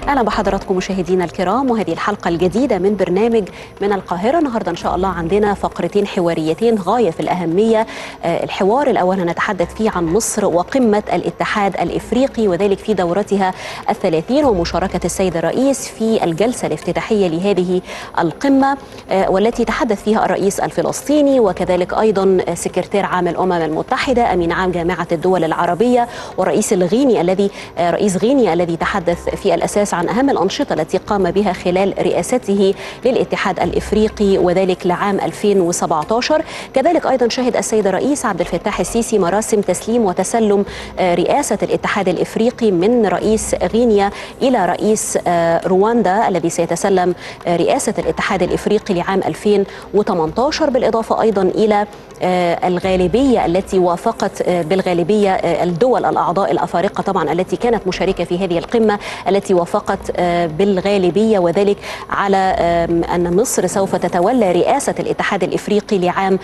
اهلا بحضراتكم مشاهدينا الكرام وهذه الحلقه الجديده من برنامج من القاهره النهارده ان شاء الله عندنا فقرتين حواريتين غايه في الاهميه الحوار الاول هنتحدث فيه عن مصر وقمه الاتحاد الافريقي وذلك في دورتها الثلاثين ومشاركه السيد الرئيس في الجلسه الافتتاحيه لهذه القمه والتي تحدث فيها الرئيس الفلسطيني وكذلك ايضا سكرتير عام الامم المتحده امين عام جامعه الدول العربيه والرئيس الغيني الذي رئيس غينيا الذي تحدث في الاساس عن اهم الانشطه التي قام بها خلال رئاسته للاتحاد الافريقي وذلك لعام 2017 كذلك ايضا شهد السيد الرئيس عبد الفتاح السيسي مراسم تسليم وتسلم رئاسه الاتحاد الافريقي من رئيس غينيا الى رئيس رواندا الذي سيتسلم رئاسه الاتحاد الافريقي لعام 2018 بالاضافه ايضا الى الغالبيه التي وافقت بالغالبيه الدول الاعضاء الافارقه طبعا التي كانت مشاركه في هذه القمه التي وافقت بالغالبيه وذلك على ان مصر سوف تتولى رئاسه الاتحاد الافريقي لعام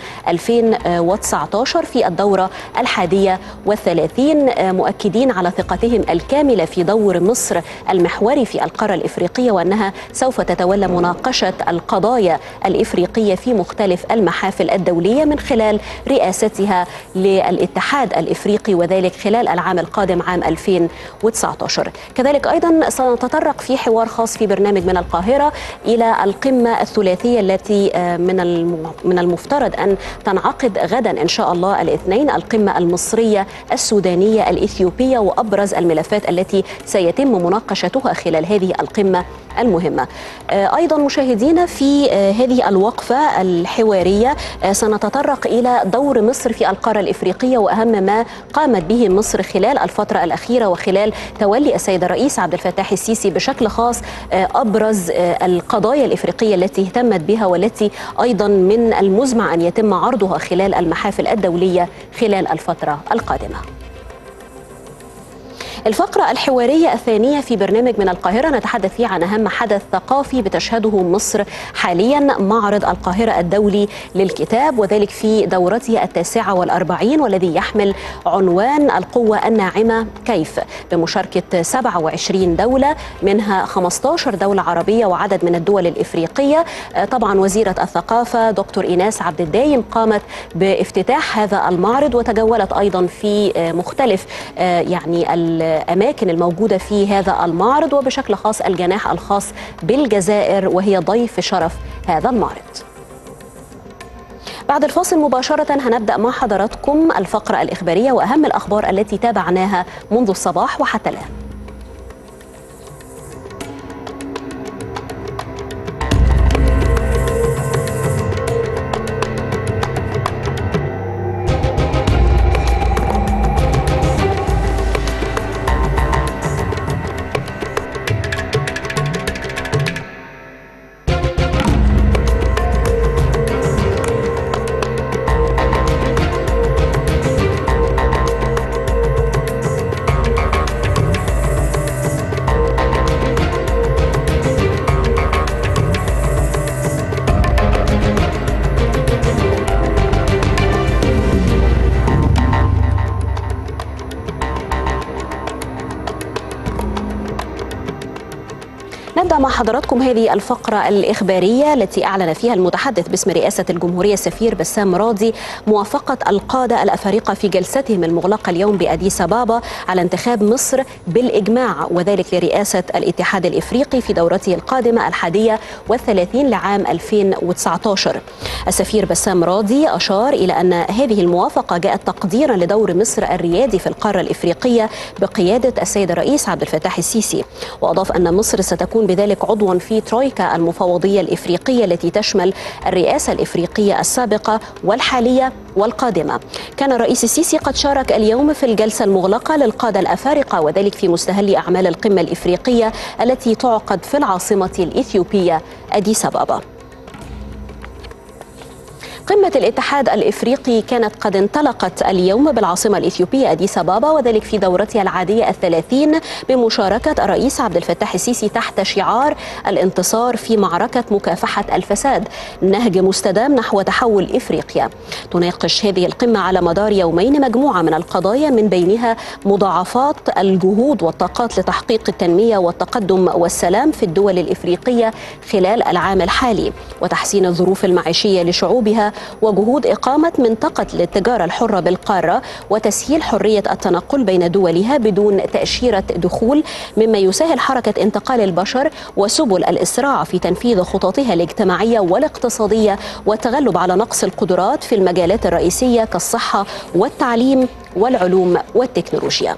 2019 في الدوره الحادية والثلاثين مؤكدين على ثقتهم الكامله في دور مصر المحوري في القاره الافريقيه وانها سوف تتولى مناقشه القضايا الافريقيه في مختلف المحافل الدوليه من خلال رئاستها للاتحاد الافريقي وذلك خلال العام القادم عام 2019 كذلك ايضا سنتطرق في حوار خاص في برنامج من القاهره الى القمه الثلاثيه التي من من المفترض ان تنعقد غدا ان شاء الله الاثنين القمه المصريه السودانيه الاثيوبيه وابرز الملفات التي سيتم مناقشتها خلال هذه القمه المهمه. ايضا مشاهدينا في هذه الوقفه الحواريه سنتطرق الى دور مصر في القاره الافريقيه واهم ما قامت به مصر خلال الفتره الاخيره وخلال تولي السيد الرئيس عبد الفتاح السيسي بشكل خاص ابرز القضايا الافريقيه التي اهتمت بها والتي ايضا من المزمع ان يتم عرضها خلال المحافل الدوليه خلال الفتره القادمه. الفقرة الحوارية الثانية في برنامج من القاهرة نتحدث فيه عن أهم حدث ثقافي بتشهده مصر حاليا معرض القاهرة الدولي للكتاب وذلك في دورته التاسعة والأربعين والذي يحمل عنوان القوة الناعمة كيف بمشاركة 27 دولة منها 15 دولة عربية وعدد من الدول الإفريقية طبعا وزيرة الثقافة دكتور إيناس عبد الدايم قامت بافتتاح هذا المعرض وتجولت أيضا في مختلف يعني الأماكن الموجودة في هذا المعرض وبشكل خاص الجناح الخاص بالجزائر وهي ضيف شرف هذا المعرض بعد الفاصل مباشرة هنبدأ مع حضراتكم الفقرة الإخبارية وأهم الأخبار التي تابعناها منذ الصباح وحتى الآن نبدأ مع حضراتكم هذه الفقرة الإخبارية التي أعلن فيها المتحدث باسم رئاسة الجمهورية السفير بسام راضي موافقة القادة الأفارقة في جلستهم المغلقة اليوم بأديس أبابا على انتخاب مصر بالإجماع وذلك لرئاسة الاتحاد الإفريقي في دورته القادمة الحادية والثلاثين لعام 2019 السفير بسام راضي أشار إلى أن هذه الموافقة جاءت تقديرا لدور مصر الريادي في القارة الإفريقية بقيادة السيد الرئيس عبد الفتاح السيسي وأضاف أن مصر ستكون بذلك عضوا في ترويكا المفوضية الإفريقية التي تشمل الرئاسة الإفريقية السابقة والحالية والقادمة كان الرئيس السيسي قد شارك اليوم في الجلسة المغلقة للقادة الأفارقة وذلك في مستهل أعمال القمة الإفريقية التي تعقد في العاصمة الإثيوبية أديس أبابا قمة الاتحاد الإفريقي كانت قد انطلقت اليوم بالعاصمة الإثيوبية أديس أبابا وذلك في دورتها العادية الثلاثين بمشاركة الرئيس عبد الفتاح السيسي تحت شعار الانتصار في معركة مكافحة الفساد نهج مستدام نحو تحول إفريقيا تناقش هذه القمة على مدار يومين مجموعة من القضايا من بينها مضاعفات الجهود والطاقات لتحقيق التنمية والتقدم والسلام في الدول الإفريقية خلال العام الحالي وتحسين الظروف المعيشية لشعوبها وجهود إقامة منطقة للتجارة الحرة بالقارة وتسهيل حرية التنقل بين دولها بدون تأشيرة دخول مما يسهل حركة انتقال البشر وسبل الإسراع في تنفيذ خططها الاجتماعية والاقتصادية والتغلب على نقص القدرات في المجالات الرئيسية كالصحة والتعليم والعلوم والتكنولوجيا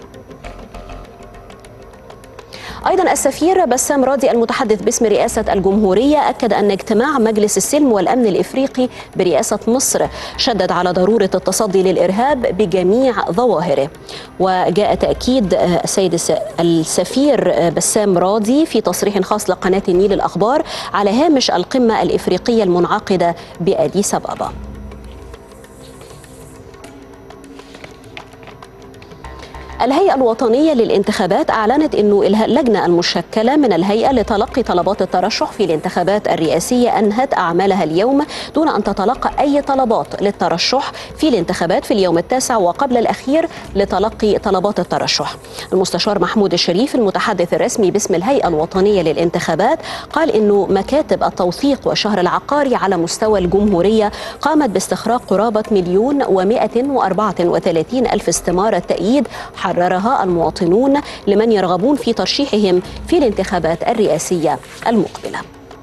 ايضا السفير بسام راضي المتحدث باسم رئاسه الجمهوريه اكد ان اجتماع مجلس السلم والامن الافريقي برئاسه مصر شدد على ضروره التصدي للارهاب بجميع ظواهره وجاء تاكيد السيد السفير بسام راضي في تصريح خاص لقناه النيل الاخبار على هامش القمه الافريقيه المنعقده باديس ابابا الهيئة الوطنية للانتخابات أعلنت أنه اللجنة المشكلة من الهيئة لتلقي طلبات الترشح في الانتخابات الرئاسية أنهت أعمالها اليوم دون أن تتلقى أي طلبات للترشح في الانتخابات في اليوم التاسع وقبل الأخير لتلقي طلبات الترشح المستشار محمود الشريف المتحدث الرسمي باسم الهيئة الوطنية للانتخابات قال أنه مكاتب التوثيق والشهر العقاري على مستوى الجمهورية قامت باستخراج قرابة مليون ومائة وأربعة وثلاثين ألف استمارة تأييد حررها المواطنون لمن يرغبون في ترشيحهم في الانتخابات الرئاسيه المقبله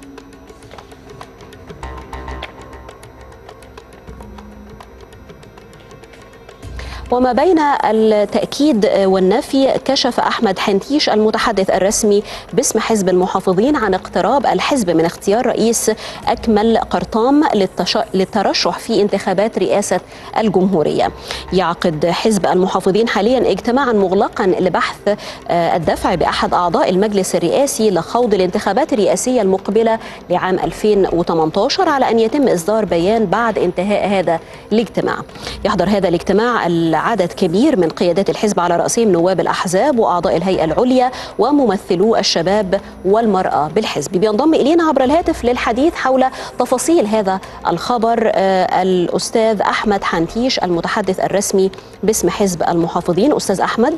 وما بين التأكيد والنفي كشف أحمد حنتيش المتحدث الرسمي باسم حزب المحافظين عن اقتراب الحزب من اختيار رئيس أكمل قرطام للترشح في انتخابات رئاسة الجمهورية يعقد حزب المحافظين حاليا اجتماعا مغلقا لبحث الدفع بأحد أعضاء المجلس الرئاسي لخوض الانتخابات الرئاسية المقبلة لعام 2018 على أن يتم إصدار بيان بعد انتهاء هذا الاجتماع يحضر هذا الاجتماع عدد كبير من قيادات الحزب على رأسهم نواب الأحزاب وأعضاء الهيئة العليا وممثلو الشباب والمرأة بالحزب بينضم إلينا عبر الهاتف للحديث حول تفاصيل هذا الخبر الأستاذ أحمد حنتيش المتحدث الرسمي باسم حزب المحافظين أستاذ أحمد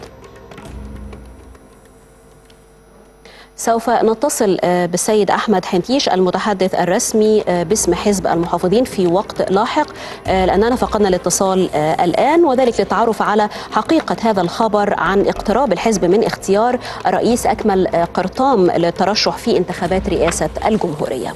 سوف نتصل بالسيد احمد حنتيش المتحدث الرسمي باسم حزب المحافظين في وقت لاحق لاننا فقدنا الاتصال الان وذلك للتعرف على حقيقه هذا الخبر عن اقتراب الحزب من اختيار رئيس اكمل قرطام للترشح في انتخابات رئاسه الجمهوريه.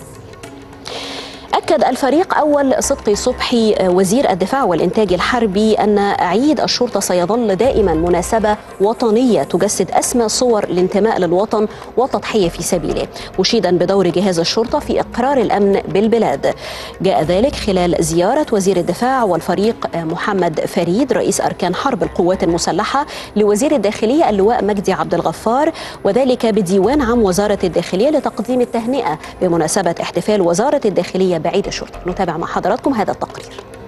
أكد الفريق أول صدقي صبحي وزير الدفاع والإنتاج الحربي أن عيد الشرطة سيظل دائما مناسبة وطنية تجسد أسمى صور الانتماء للوطن والتضحية في سبيله مشيدا بدور جهاز الشرطة في إقرار الأمن بالبلاد جاء ذلك خلال زيارة وزير الدفاع والفريق محمد فريد رئيس أركان حرب القوات المسلحة لوزير الداخلية اللواء مجدي عبد الغفار وذلك بديوان عام وزارة الداخلية لتقديم التهنئة بمناسبة احتفال وزارة الداخلية بعيد الشرطة نتابع مع حضراتكم هذا التقرير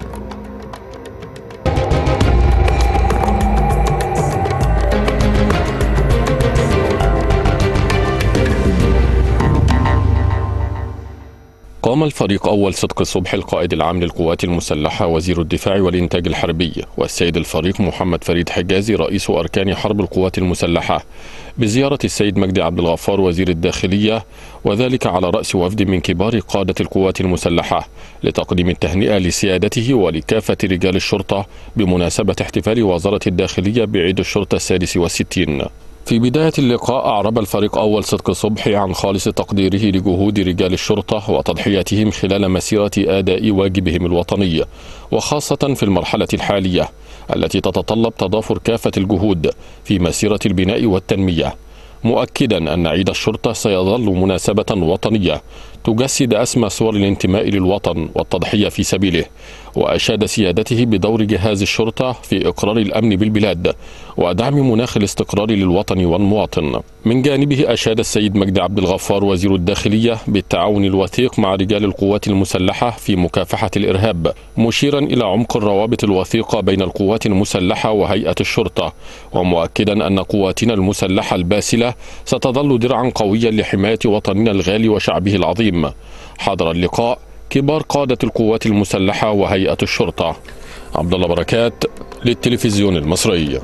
قام الفريق أول صدق صبح القائد العام للقوات المسلحة وزير الدفاع والإنتاج الحربي والسيد الفريق محمد فريد حجازي رئيس أركان حرب القوات المسلحة بزيارة السيد مجدي عبد الغفار وزير الداخلية وذلك على رأس وفد من كبار قادة القوات المسلحة لتقديم التهنئة لسيادته ولكافة رجال الشرطة بمناسبة احتفال وزارة الداخلية بعيد الشرطة السادس والستين في بداية اللقاء أعرب الفريق أول صدق صبحي عن خالص تقديره لجهود رجال الشرطة وتضحياتهم خلال مسيرة أداء واجبهم الوطني وخاصة في المرحلة الحالية التي تتطلب تضافر كافة الجهود في مسيرة البناء والتنمية مؤكدا أن عيد الشرطة سيظل مناسبة وطنية تجسد أسمى صور الانتماء للوطن والتضحية في سبيله وأشاد سيادته بدور جهاز الشرطة في إقرار الأمن بالبلاد ودعم مناخ الاستقرار للوطن والمواطن من جانبه أشاد السيد مجدي عبد الغفار وزير الداخلية بالتعاون الوثيق مع رجال القوات المسلحة في مكافحة الإرهاب مشيرا إلى عمق الروابط الوثيقة بين القوات المسلحة وهيئة الشرطة ومؤكدا أن قواتنا المسلحة الباسلة ستظل درعا قويا لحماية وطننا الغالي وشعبه العظيم حضر اللقاء كبار قادة القوات المسلحة وهيئة الشرطة عبد الله بركات للتلفزيون المصري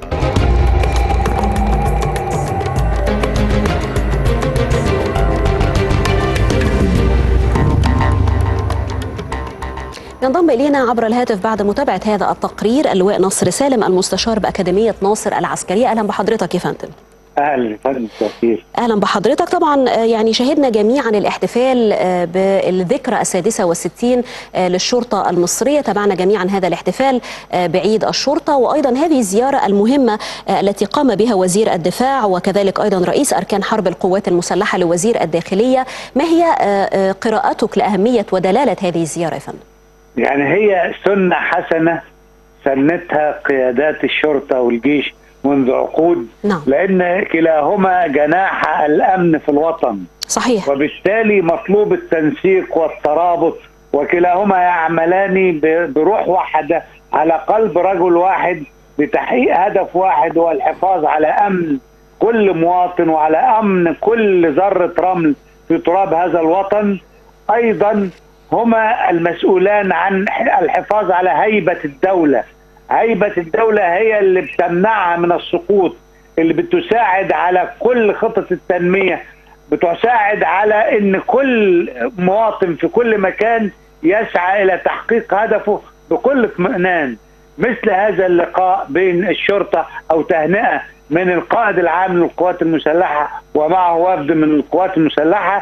ينضم الينا عبر الهاتف بعد متابعه هذا التقرير اللواء نصر سالم المستشار باكاديميه ناصر العسكريه اهلا بحضرتك يا فندم اهلا فندم توفيق اهلا بحضرتك طبعا يعني شهدنا جميعا الاحتفال بالذكرى السادسه والستين للشرطه المصريه تابعنا جميعا هذا الاحتفال بعيد الشرطه وايضا هذه الزياره المهمه التي قام بها وزير الدفاع وكذلك ايضا رئيس اركان حرب القوات المسلحه لوزير الداخليه ما هي قراءتك لاهميه ودلاله هذه الزياره يا فندم يعني هي سنه حسنه سنتها قيادات الشرطه والجيش منذ عقود نعم. لان كلاهما جناح الامن في الوطن صحيح وبالتالي مطلوب التنسيق والترابط وكلاهما يعملان بروح واحده على قلب رجل واحد بتحقيق هدف واحد هو الحفاظ على امن كل مواطن وعلى امن كل ذره رمل في تراب هذا الوطن ايضا هما المسؤولان عن الحفاظ على هيبه الدوله هيبة الدولة هي اللي بتمنعها من السقوط اللي بتساعد على كل خطط التنمية بتساعد على ان كل مواطن في كل مكان يسعى الى تحقيق هدفه بكل اطمئنان مثل هذا اللقاء بين الشرطة او تهنئة من القائد العام للقوات المسلحة ومعه وفد من القوات المسلحة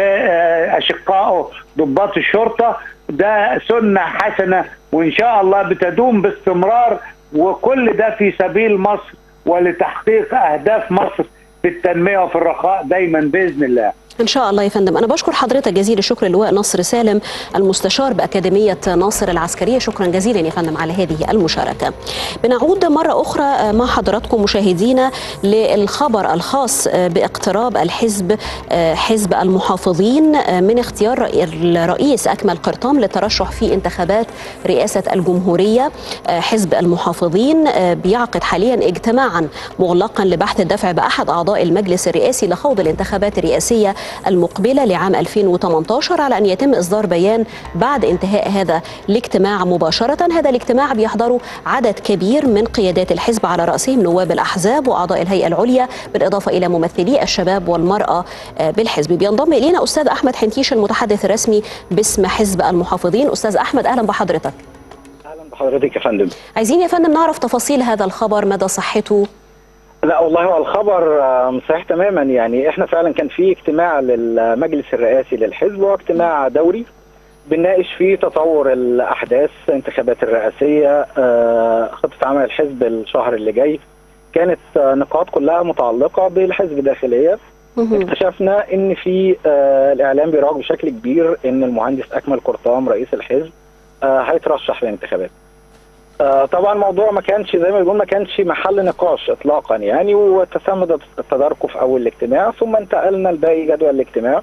لأشقائه ضباط الشرطة ده سنة حسنة وإن شاء الله بتدوم باستمرار وكل ده في سبيل مصر ولتحقيق أهداف مصر في التنمية وفي الرخاء دايما بإذن الله ان شاء الله يا فندم انا بشكر حضرتك جزيل الشكر اللواء نصر سالم المستشار باكاديميه ناصر العسكريه شكرا جزيلا يا فندم على هذه المشاركه بنعود مره اخرى مع حضراتكم مشاهدينا للخبر الخاص باقتراب الحزب حزب المحافظين من اختيار الرئيس اكمل قرطام للترشح في انتخابات رئاسه الجمهوريه حزب المحافظين بيعقد حاليا اجتماعا مغلقا لبحث الدفع باحد اعضاء المجلس الرئاسي لخوض الانتخابات الرئاسيه المقبلة لعام 2018 على أن يتم إصدار بيان بعد انتهاء هذا الاجتماع مباشرة هذا الاجتماع بيحضره عدد كبير من قيادات الحزب على رأسهم نواب الأحزاب وأعضاء الهيئة العليا بالإضافة إلى ممثلي الشباب والمرأة بالحزب بينضم إلينا أستاذ أحمد حنتيش المتحدث الرسمي باسم حزب المحافظين أستاذ أحمد أهلا بحضرتك أهلا بحضرتك يا فندم عايزين يا فندم نعرف تفاصيل هذا الخبر مدى صحته لا والله هو الخبر صحيح تماما يعني احنا فعلا كان في اجتماع للمجلس الرئاسي للحزب واجتماع دوري بنناقش فيه تطور الاحداث انتخابات الرئاسيه خطه عمل الحزب الشهر اللي جاي كانت نقاط كلها متعلقه بالحزب داخليه اكتشفنا ان في الاعلام بيراج بشكل كبير ان المهندس اكمل قرطام رئيس الحزب هيترشح للانتخابات طبعا الموضوع ما كانش زي ما بيقول ما كانش محل نقاش اطلاقا يعني وتسمد تداركه في اول الاجتماع ثم انتقلنا لباقي جدول الاجتماع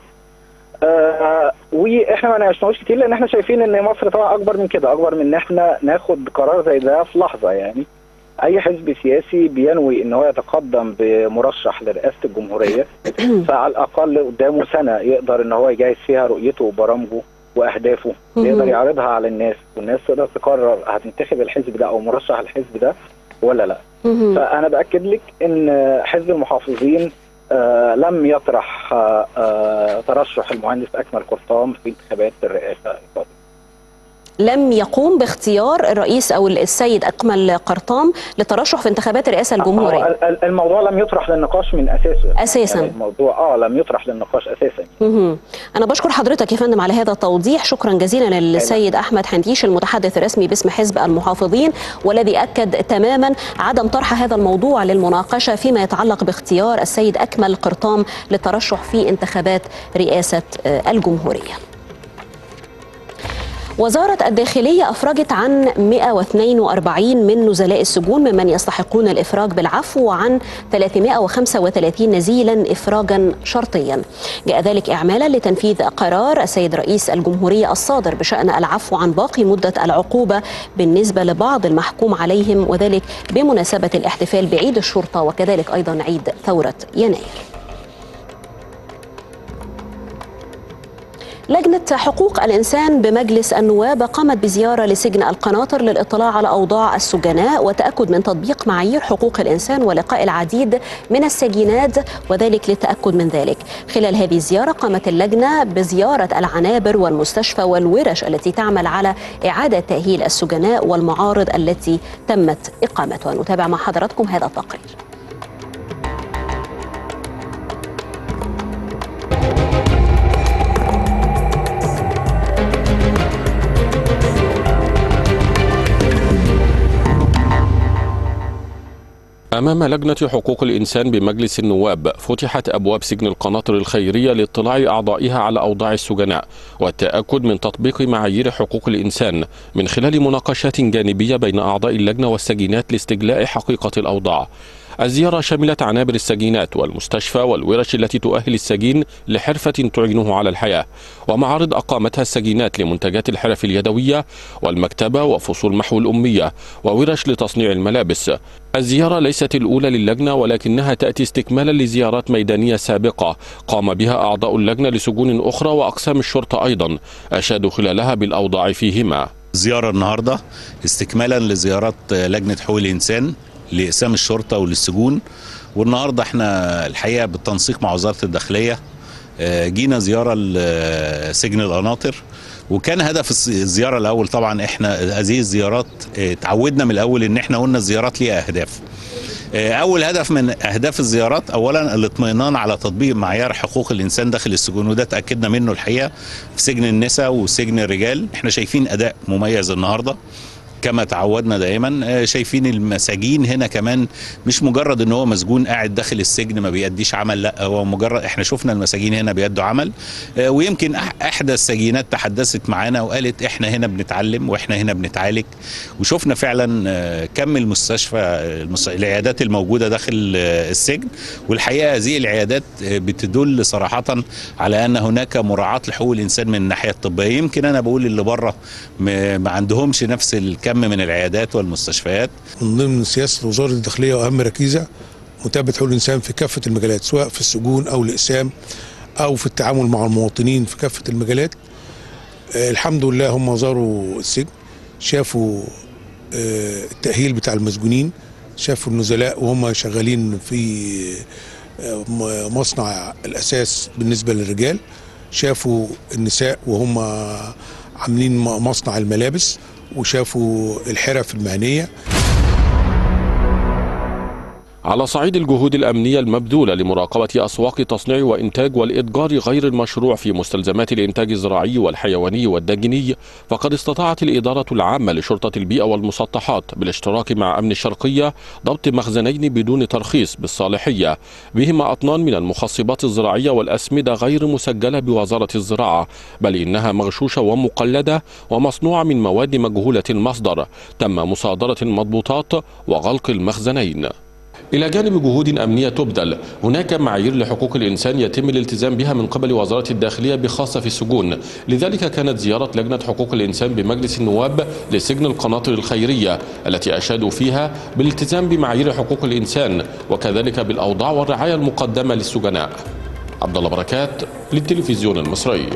آه واحنا ما ناقشناهوش كتير لان احنا شايفين ان مصر طبعا اكبر من كده اكبر من ان احنا ناخد قرار زي ده في لحظه يعني اي حزب سياسي بينوي ان هو يتقدم بمرشح لرئاسه الجمهوريه فعلى الاقل قدامه سنه يقدر ان هو يجهز فيها رؤيته وبرامجه واهدافه يقدر يعرضها على الناس والناس تقدر تقرر هتنتخب الحزب ده او مرشح الحزب ده ولا لا فانا باكد لك ان حزب المحافظين آه لم يطرح آه آه ترشح المهندس اكمل قرطام في انتخابات الرئاسه القادمه لم يقوم باختيار الرئيس او السيد اكمل قرطام للترشح في انتخابات الرئاسه الجمهوريه آه، ال- ال- الموضوع لم يطرح للنقاش من اساسه أساساً. يعني الموضوع اه لم يطرح للنقاش اساسا مهم. أنا بشكر حضرتك يا فندم على هذا التوضيح شكرا جزيلا للسيد أحمد حنديش المتحدث الرسمي باسم حزب المحافظين والذي أكد تماما عدم طرح هذا الموضوع للمناقشة فيما يتعلق باختيار السيد أكمل قرطام للترشح في انتخابات رئاسة آه، الجمهورية وزارة الداخلية أفرجت عن 142 من نزلاء السجون ممن يستحقون الإفراج بالعفو وعن 335 نزيلا إفراجا شرطيا جاء ذلك إعمالا لتنفيذ قرار السيد رئيس الجمهورية الصادر بشأن العفو عن باقي مدة العقوبة بالنسبة لبعض المحكوم عليهم وذلك بمناسبة الاحتفال بعيد الشرطة وكذلك أيضا عيد ثورة يناير لجنة حقوق الإنسان بمجلس النواب قامت بزيارة لسجن القناطر للإطلاع على أوضاع السجناء وتأكد من تطبيق معايير حقوق الإنسان ولقاء العديد من السجينات وذلك للتأكد من ذلك خلال هذه الزيارة قامت اللجنة بزيارة العنابر والمستشفى والورش التي تعمل على إعادة تأهيل السجناء والمعارض التي تمت إقامتها نتابع مع حضراتكم هذا التقرير أمام لجنة حقوق الإنسان بمجلس النواب فتحت أبواب سجن القناطر الخيرية لاطلاع أعضائها على أوضاع السجناء والتأكد من تطبيق معايير حقوق الإنسان من خلال مناقشات جانبية بين أعضاء اللجنة والسجينات لاستجلاء حقيقة الأوضاع الزيارة شملت عنابر السجينات والمستشفى والورش التي تؤهل السجين لحرفة تعينه على الحياة ومعارض أقامتها السجينات لمنتجات الحرف اليدوية والمكتبة وفصول محو الأمية وورش لتصنيع الملابس الزيارة ليست الأولى للجنة ولكنها تأتي استكمالا لزيارات ميدانية سابقة قام بها أعضاء اللجنة لسجون أخرى وأقسام الشرطة أيضا أشادوا خلالها بالأوضاع فيهما زيارة النهاردة استكمالا لزيارات لجنة حقوق الإنسان لإقسام الشرطة وللسجون والنهاردة احنا الحقيقة بالتنسيق مع وزارة الداخلية آه، جينا زيارة لسجن القناطر وكان هدف الس- الزيارة الأول طبعا احنا هذه الزيارات آه، تعودنا من الأول إن احنا قلنا الزيارات ليها أهداف آه، أول هدف من أهداف الزيارات أولا الاطمئنان على تطبيق معيار حقوق الإنسان داخل السجون وده تأكدنا منه الحقيقة في سجن النساء وسجن الرجال احنا شايفين أداء مميز النهارده كما تعودنا دائما آه، شايفين المساجين هنا كمان مش مجرد ان هو مسجون قاعد داخل السجن ما بيأديش عمل لا هو مجرد احنا شفنا المساجين هنا بيأدوا عمل آه، ويمكن أح- احدى السجينات تحدثت معانا وقالت احنا هنا بنتعلم واحنا هنا بنتعالج وشفنا فعلا آه، كم المستشفى آه، المس- العيادات الموجوده داخل آه، السجن والحقيقه هذه العيادات آه، بتدل صراحه على ان هناك مراعاه لحقوق الانسان من الناحيه الطبيه يمكن انا بقول اللي بره م- ما عندهمش نفس الكم من العيادات والمستشفيات من ضمن سياسه وزاره الداخليه واهم ركيزه متابعه حقوق الانسان في كافه المجالات سواء في السجون او الاقسام او في التعامل مع المواطنين في كافه المجالات آه الحمد لله هم زاروا السجن شافوا آه التاهيل بتاع المسجونين شافوا النزلاء وهم شغالين في آه م- مصنع الاساس بالنسبه للرجال شافوا النساء وهم عاملين م- مصنع الملابس وشافوا الحرف المهنيه على صعيد الجهود الأمنية المبذولة لمراقبة أسواق تصنيع وإنتاج والإتجار غير المشروع في مستلزمات الإنتاج الزراعي والحيواني والداجني فقد استطاعت الإدارة العامة لشرطة البيئة والمسطحات بالاشتراك مع أمن الشرقية ضبط مخزنين بدون ترخيص بالصالحية بهما أطنان من المخصبات الزراعية والأسمدة غير مسجلة بوزارة الزراعة بل إنها مغشوشة ومقلدة ومصنوعة من مواد مجهولة المصدر تم مصادرة المضبوطات وغلق المخزنين إلى جانب جهود أمنية تبذل هناك معايير لحقوق الإنسان يتم الالتزام بها من قبل وزارة الداخلية بخاصة في السجون لذلك كانت زيارة لجنة حقوق الإنسان بمجلس النواب لسجن القناطر الخيرية التي أشادوا فيها بالالتزام بمعايير حقوق الإنسان وكذلك بالأوضاع والرعاية المقدمة للسجناء عبد الله بركات للتلفزيون المصري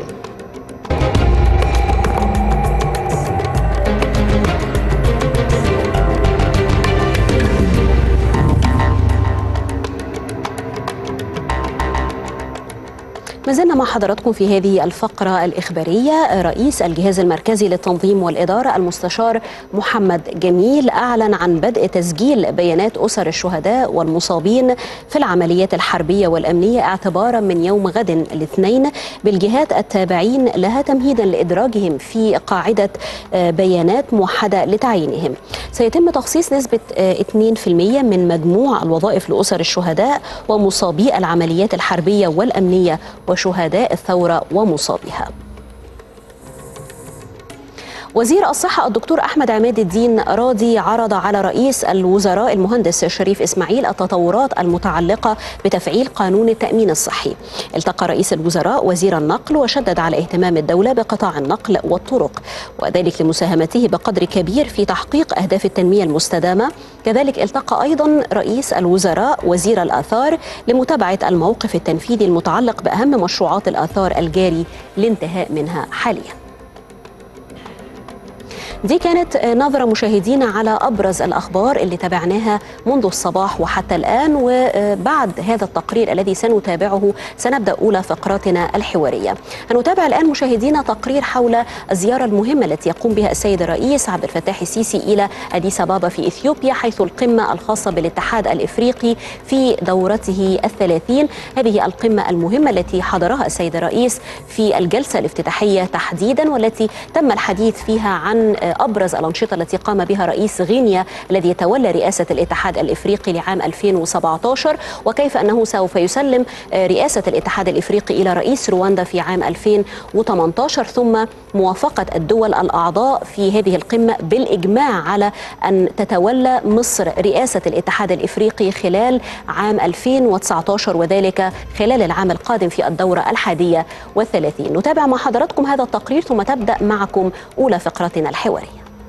ما زلنا مع حضراتكم في هذه الفقرة الإخبارية رئيس الجهاز المركزي للتنظيم والإدارة المستشار محمد جميل أعلن عن بدء تسجيل بيانات أسر الشهداء والمصابين في العمليات الحربية والأمنية اعتبارا من يوم غد الاثنين بالجهات التابعين لها تمهيدا لإدراجهم في قاعدة بيانات موحدة لتعيينهم سيتم تخصيص نسبة 2% من مجموع الوظائف لأسر الشهداء ومصابي العمليات الحربية والأمنية وشهداء الثورة ومصابيها وزير الصحة الدكتور أحمد عماد الدين راضي عرض على رئيس الوزراء المهندس شريف إسماعيل التطورات المتعلقة بتفعيل قانون التأمين الصحي التقى رئيس الوزراء وزير النقل وشدد على اهتمام الدولة بقطاع النقل والطرق وذلك لمساهمته بقدر كبير في تحقيق أهداف التنمية المستدامة كذلك التقى أيضا رئيس الوزراء وزير الآثار لمتابعة الموقف التنفيذي المتعلق بأهم مشروعات الآثار الجاري لانتهاء منها حالياً دي كانت نظرة مشاهدينا على أبرز الأخبار اللي تابعناها منذ الصباح وحتى الآن وبعد هذا التقرير الذي سنتابعه سنبدأ أولى فقراتنا الحوارية هنتابع الآن مشاهدينا تقرير حول الزيارة المهمة التي يقوم بها السيد الرئيس عبد الفتاح السيسي إلى أديس أبابا في إثيوبيا حيث القمة الخاصة بالاتحاد الإفريقي في دورته الثلاثين هذه القمة المهمة التي حضرها السيد الرئيس في الجلسة الافتتاحية تحديدا والتي تم الحديث فيها عن ابرز الانشطه التي قام بها رئيس غينيا الذي يتولى رئاسه الاتحاد الافريقي لعام 2017 وكيف انه سوف يسلم رئاسه الاتحاد الافريقي الى رئيس رواندا في عام 2018 ثم موافقه الدول الاعضاء في هذه القمه بالاجماع على ان تتولى مصر رئاسه الاتحاد الافريقي خلال عام 2019 وذلك خلال العام القادم في الدوره الحاديه والثلاثين نتابع مع حضراتكم هذا التقرير ثم تبدا معكم اولى فقرتنا الحواريه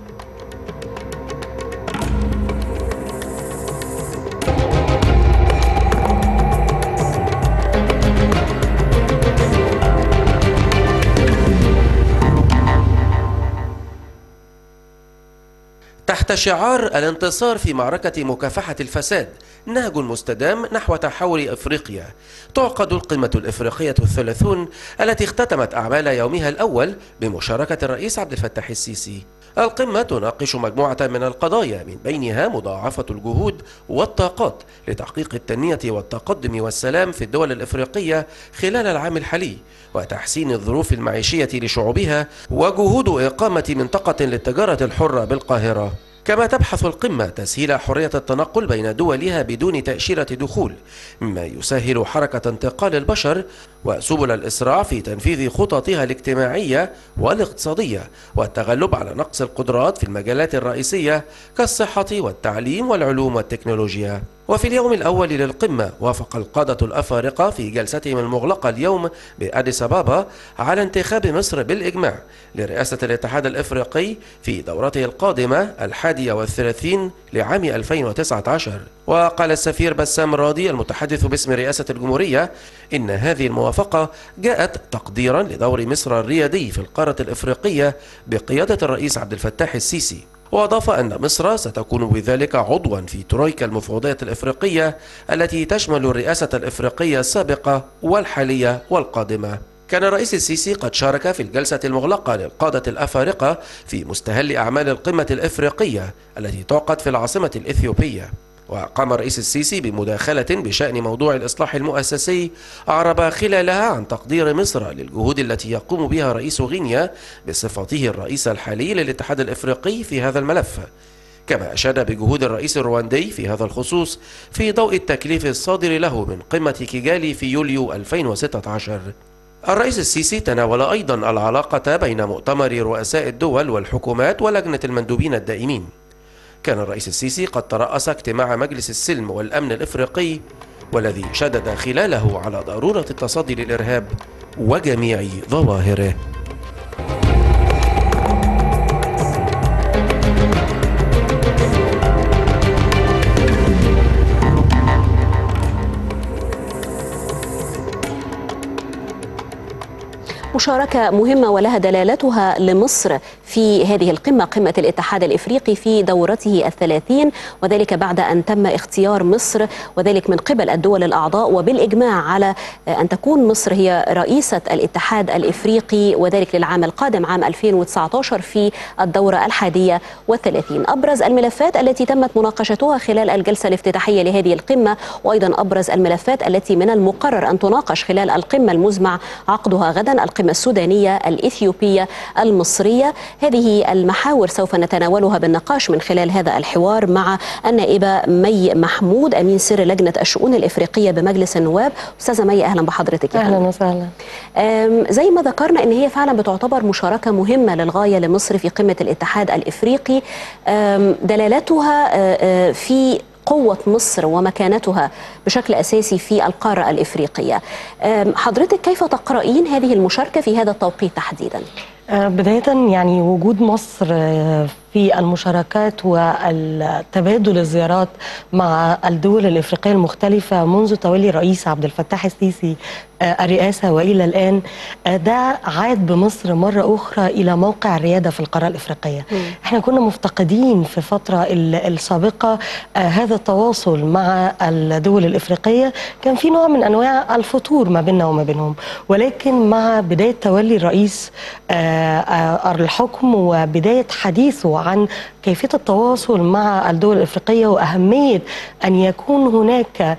تحت شعار الانتصار في معركة مكافحة الفساد نهج مستدام نحو تحول افريقيا تعقد القمة الافريقية الثلاثون التي اختتمت اعمال يومها الاول بمشاركة الرئيس عبد الفتاح السيسي القمة تناقش مجموعة من القضايا من بينها مضاعفة الجهود والطاقات لتحقيق التنمية والتقدم والسلام في الدول الإفريقية خلال العام الحالي وتحسين الظروف المعيشية لشعوبها وجهود إقامة منطقة للتجارة الحرة بالقاهرة كما تبحث القمة تسهيل حرية التنقل بين دولها بدون تأشيرة دخول مما يسهل حركة انتقال البشر وسبل الإسراع في تنفيذ خططها الاجتماعية والاقتصادية والتغلب على نقص القدرات في المجالات الرئيسية كالصحة والتعليم والعلوم والتكنولوجيا وفي اليوم الأول للقمة وافق القادة الأفارقة في جلستهم المغلقة اليوم بأديس أبابا على انتخاب مصر بالإجماع لرئاسة الاتحاد الإفريقي في دورته القادمة الحادية والثلاثين لعام 2019 وقال السفير بسام راضي المتحدث باسم رئاسة الجمهورية إن هذه الموافقة جاءت تقديرا لدور مصر الريادي في القارة الإفريقية بقيادة الرئيس عبد الفتاح السيسي وأضاف أن مصر ستكون بذلك عضوا في ترويكا المفوضية الإفريقية التي تشمل الرئاسة الإفريقية السابقة والحالية والقادمة كان الرئيس السيسي قد شارك في الجلسة المغلقة للقادة الأفارقة في مستهل أعمال القمة الإفريقية التي تعقد في العاصمة الإثيوبية وقام الرئيس السيسي بمداخلة بشأن موضوع الإصلاح المؤسسي أعرب خلالها عن تقدير مصر للجهود التي يقوم بها رئيس غينيا بصفته الرئيس الحالي للاتحاد الإفريقي في هذا الملف كما أشاد بجهود الرئيس الرواندي في هذا الخصوص في ضوء التكليف الصادر له من قمة كيجالي في يوليو 2016 الرئيس السيسي تناول أيضا العلاقة بين مؤتمر رؤساء الدول والحكومات ولجنة المندوبين الدائمين كان الرئيس السيسي قد ترأس اجتماع مجلس السلم والأمن الإفريقي والذي شدد خلاله على ضرورة التصدي للإرهاب وجميع ظواهره مشاركة مهمة ولها دلالتها لمصر في هذه القمة قمة الاتحاد الإفريقي في دورته الثلاثين وذلك بعد أن تم اختيار مصر وذلك من قبل الدول الأعضاء وبالإجماع على أن تكون مصر هي رئيسة الاتحاد الإفريقي وذلك للعام القادم عام 2019 في الدورة الحادية والثلاثين أبرز الملفات التي تمت مناقشتها خلال الجلسة الافتتاحية لهذه القمة وأيضا أبرز الملفات التي من المقرر أن تناقش خلال القمة المزمع عقدها غدا القمة السودانية الإثيوبية المصرية هذه المحاور سوف نتناولها بالنقاش من خلال هذا الحوار مع النائبة مي محمود أمين سر لجنة الشؤون الإفريقية بمجلس النواب أستاذة مي أهلا بحضرتك اهلا وسهلا أم، زي ما ذكرنا ان هي فعلا بتعتبر مشاركه مهمه للغايه لمصر في قمه الاتحاد الافريقي أم، دلالتها أه، أه، في قوة مصر ومكانتها بشكل أساسي في القارة الإفريقية أم، حضرتك كيف تقرأين هذه المشاركة في هذا التوقيت تحديدا؟ آه، بداية يعني وجود مصر آه، في المشاركات والتبادل الزيارات مع الدول الإفريقية المختلفة منذ تولي الرئيس عبد الفتاح السيسي آه، الرئاسة وإلى الآن آه، ده عاد بمصر مرة أخرى إلى موقع الريادة في القارة الإفريقية احنا كنا مفتقدين في فترة ال- السابقة آه، هذا التواصل مع الدول الإفريقية كان في نوع من أنواع الفتور ما بيننا وما بينهم ولكن مع بداية تولي الرئيس آه، آه، الحكم وبداية حديثه عن كيفية التواصل مع الدول الإفريقية وأهمية أن يكون هناك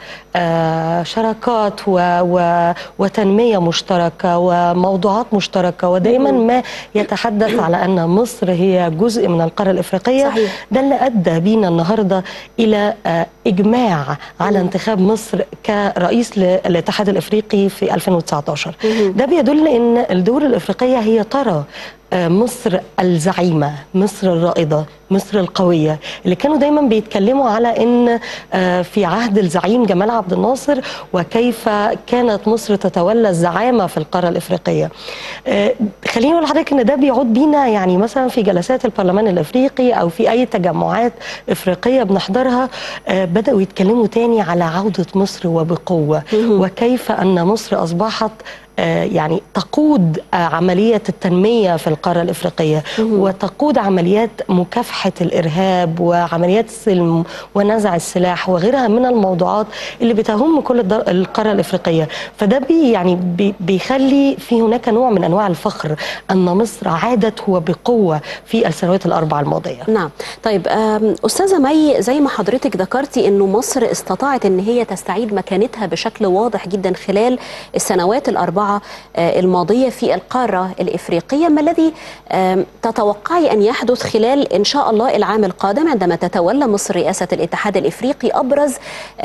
آه، شراكات و و وتنمية مشتركة وموضوعات مشتركة ودائما ما يتحدث على أن مصر هي جزء من القارة الإفريقية صحيح. ده اللي أدى بينا النهاردة إلى آه، إجماع على انتخاب مصر كرئيس للاتحاد الإفريقي في 2019 ده بيدل أن الدول الإفريقية هي ترى آه، مصر الزعيمة مصر الرائدة مصر القوية اللي كانوا دايما بيتكلموا على ان آه، في عهد الزعيم جمال عبد الناصر وكيف كانت مصر تتولى الزعامة في القارة الإفريقية آه، خليني أقول لحضرتك ان ده بيعود بينا يعني مثلا في جلسات البرلمان الإفريقي أو في أي تجمعات إفريقية بنحضرها آه، بدأوا يتكلموا تاني على عودة مصر وبقوة وكيف أن مصر أصبحت آه، يعني تقود آه، عملية التنمية في القارة الإفريقية وتقود عمليات مكافحة الإرهاب وعمليات السلم ونزع السلاح وغيرها من الموضوعات اللي بتهم كل الدر- القارة الإفريقية فده بي يعني بي بيخلي في هناك نوع من أنواع الفخر أن مصر عادت وبقوة في السنوات الأربع الماضية نعم طيب آم، أستاذة مي زي ما حضرتك ذكرتي أنه مصر استطاعت أن هي تستعيد مكانتها بشكل واضح جدا خلال السنوات الأربعة آه، الماضية في القارة الإفريقية ما الذي آم، تتوقعي أن يحدث خلال إن شاء الله العام القادم عندما تتولى مصر رئاسة الاتحاد الإفريقي أبرز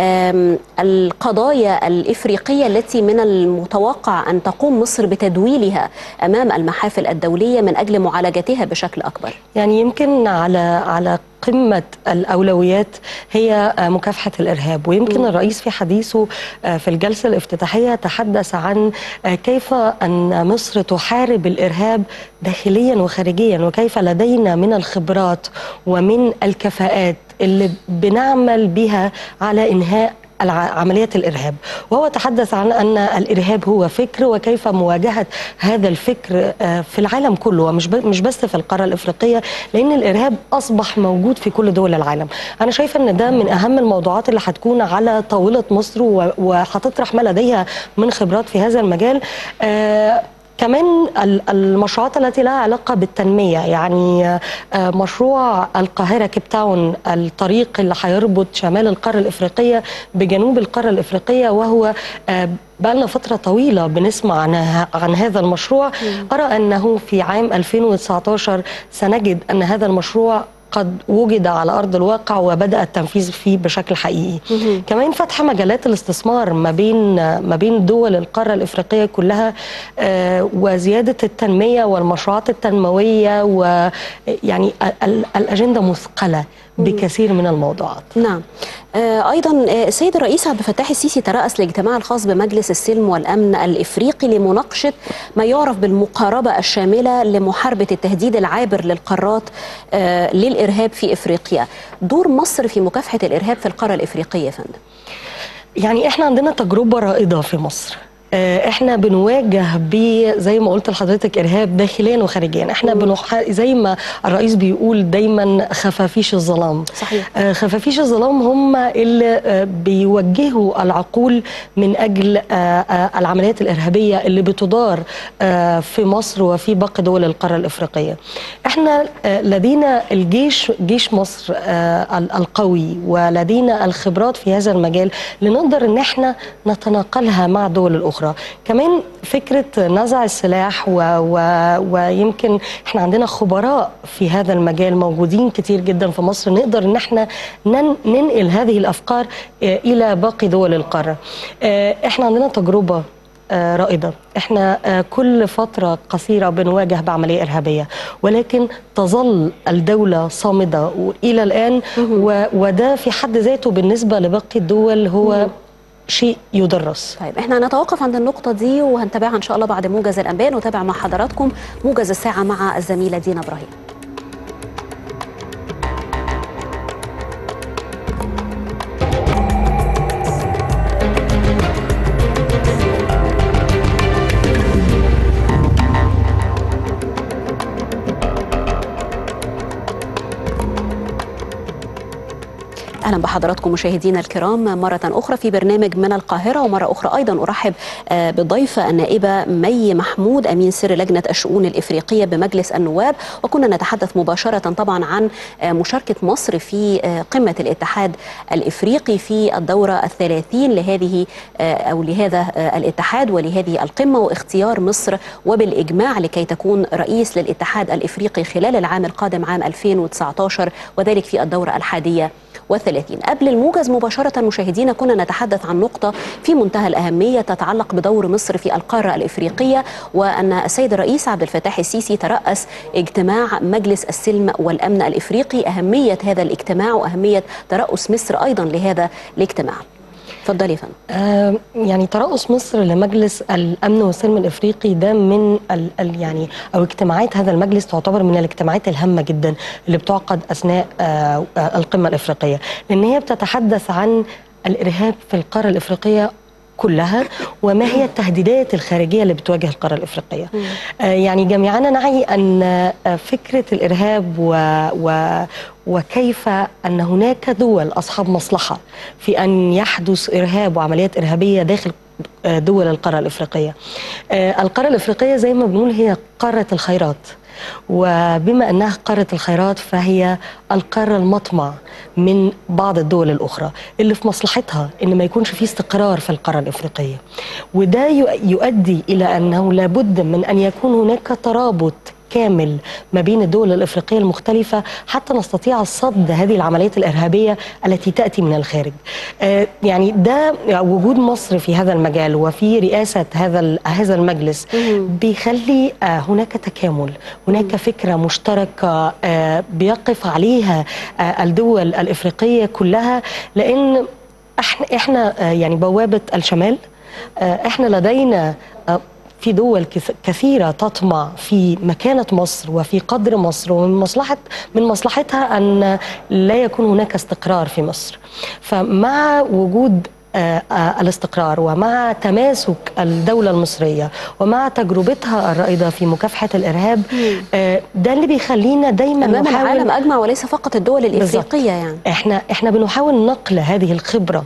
آم، القضايا الإفريقية التي من المتوقع أن تقوم مصر بتدويلها أمام المحافل الدولية من أجل معالجتها بشكل أكبر يعني يمكن على على قمة الأولويات هي آه، مكافحة الإرهاب ويمكن الرئيس في حديثه آه، في الجلسة الافتتاحية تحدث عن آه، كيف أن مصر تحارب الإرهاب داخليا وخارجيا وكيف لدينا من الخبرات ومن الكفاءات اللي بنعمل بها على إنهاء الع- عمليات الإرهاب وهو تحدث عن أن الإرهاب هو فكر وكيف مواجهة هذا الفكر آه، في العالم كله ومش ب- مش بس في القارة الإفريقية لأن الإرهاب أصبح موجود في كل دول العالم أنا شايفة أن ده من أهم الموضوعات اللي هتكون على طاولة مصر و- وهتطرح ما لديها من خبرات في هذا المجال آه، كمان ال- المشروعات التي لها علاقة بالتنمية يعني آه، مشروع القاهرة كيب تاون الطريق اللي هيربط شمال القارة الإفريقية بجنوب القارة الإفريقية وهو آه، بقالنا فترة طويلة بنسمع عن, عن هذا المشروع أرى أنه في عام 2019 سنجد أن هذا المشروع قد وجد على ارض الواقع وبدا التنفيذ فيه بشكل حقيقي. كمان فتح مجالات الاستثمار ما بين ما بين دول القاره الافريقيه كلها آه، وزياده التنميه والمشروعات التنمويه ويعني ال- الاجنده مثقله بكثير من الموضوعات. نعم آه، ايضا آه، السيد الرئيس عبد الفتاح السيسي ترأس الاجتماع الخاص بمجلس السلم والامن الافريقي لمناقشه ما يعرف بالمقاربه الشامله لمحاربه التهديد العابر للقارات آه، للارهاب في افريقيا. دور مصر في مكافحه الارهاب في القاره الافريقيه يا فندم. يعني احنا عندنا تجربة رائدة في مصر آه، احنا بنواجه ب زي ما قلت لحضرتك ارهاب داخليا وخارجيا احنا بنح... زي ما الرئيس بيقول دايما خفافيش الظلام صحيح. آه، خفافيش الظلام هم اللي آه، بيوجهوا العقول من اجل آه، آه، العمليات الارهابيه اللي بتدار آه، في مصر وفي باقي دول القاره الافريقيه. احنا آه، لدينا الجيش جيش مصر آه، ال- القوي ولدينا الخبرات في هذا المجال لنقدر ان احنا نتناقلها مع الدول الاخرى. كمان فكره نزع السلاح و... و... ويمكن احنا عندنا خبراء في هذا المجال موجودين كتير جدا في مصر نقدر ان احنا نن... ننقل هذه الافكار آه، الى باقي دول القاره. آه، احنا عندنا تجربه آه، رائدة احنا آه، كل فترة قصيرة بنواجه بعملية إرهابية ولكن تظل الدولة صامدة إلى الآن و... وده في حد ذاته بالنسبة لباقي الدول هو شيء يدرس طيب احنا هنتوقف عند النقطة دي وهنتابعها ان شاء الله بعد موجز الانباء نتابع مع حضراتكم موجز الساعة مع الزميلة دينا ابراهيم اهلا بحضراتكم مشاهدينا الكرام مره اخرى في برنامج من القاهره ومره اخرى ايضا ارحب آه، بالضيفه النائبه مي محمود امين سر لجنه الشؤون الافريقيه بمجلس النواب وكنا نتحدث مباشره طبعا عن آه، مشاركه مصر في آه، قمه الاتحاد الافريقي في الدوره الثلاثين لهذه آه، او لهذا آه، الاتحاد ولهذه القمه واختيار مصر وبالاجماع لكي تكون رئيس للاتحاد الافريقي خلال العام القادم عام 2019 وذلك في الدوره الحاديه والثلاثين قبل الموجز مباشرة مشاهدينا كنا نتحدث عن نقطة في منتهى الأهمية تتعلق بدور مصر في القارة الإفريقية وأن السيد الرئيس عبد الفتاح السيسي ترأس اجتماع مجلس السلم والأمن الإفريقي أهمية هذا الاجتماع وأهمية ترأس مصر أيضا لهذا الاجتماع تفضلي يا فندم آه، يعني ترأس مصر لمجلس الأمن والسلم الإفريقي ده من ال ال يعني أو اجتماعات هذا المجلس تعتبر من الاجتماعات الهامة جدا اللي بتعقد أثناء آه، آه، القمة الإفريقية لأن هي بتتحدث عن الإرهاب في القارة الإفريقية كلها وما هي التهديدات الخارجيه اللي بتواجه القاره الافريقيه. آه يعني جميعا نعي ان آه فكره الارهاب و و وكيف ان هناك دول اصحاب مصلحه في ان يحدث ارهاب وعمليات ارهابيه داخل آه دول القاره الافريقيه. آه القاره الافريقيه زي ما بنقول هي قاره الخيرات. وبما انها قاره الخيرات فهي القاره المطمع من بعض الدول الاخرى اللي في مصلحتها ان ما يكونش في استقرار في القاره الافريقيه وده يؤدي الى انه لابد من ان يكون هناك ترابط كامل ما بين الدول الافريقيه المختلفه حتى نستطيع صد هذه العمليات الارهابيه التي تاتي من الخارج. آه يعني ده وجود مصر في هذا المجال وفي رئاسه هذا هذا المجلس بيخلي آه هناك تكامل، هناك فكره مشتركه آه بيقف عليها آه الدول الافريقيه كلها لان احنا احنا آه يعني بوابه الشمال آه احنا لدينا آه في دول كثيرة تطمع في مكانة مصر وفي قدر مصر ومن مصلحة من مصلحتها أن لا يكون هناك استقرار في مصر فمع وجود آآ آآ الاستقرار ومع تماسك الدولة المصرية ومع تجربتها الرائدة في مكافحة الإرهاب ده اللي بيخلينا دايما أمام نحاول العالم أجمع وليس فقط الدول الإفريقية يعني احنا احنا بنحاول نقل هذه الخبرة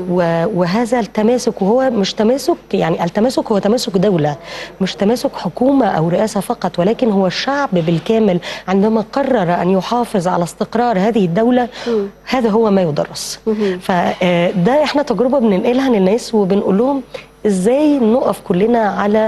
وهذا التماسك وهو مش تماسك يعني التماسك هو تماسك دولة مش تماسك حكومة أو رئاسة فقط ولكن هو الشعب بالكامل عندما قرر أن يحافظ على استقرار هذه الدولة مم. هذا هو ما يدرس فده احنا تجربة بننقلها للناس وبنقول لهم ازاي نقف كلنا على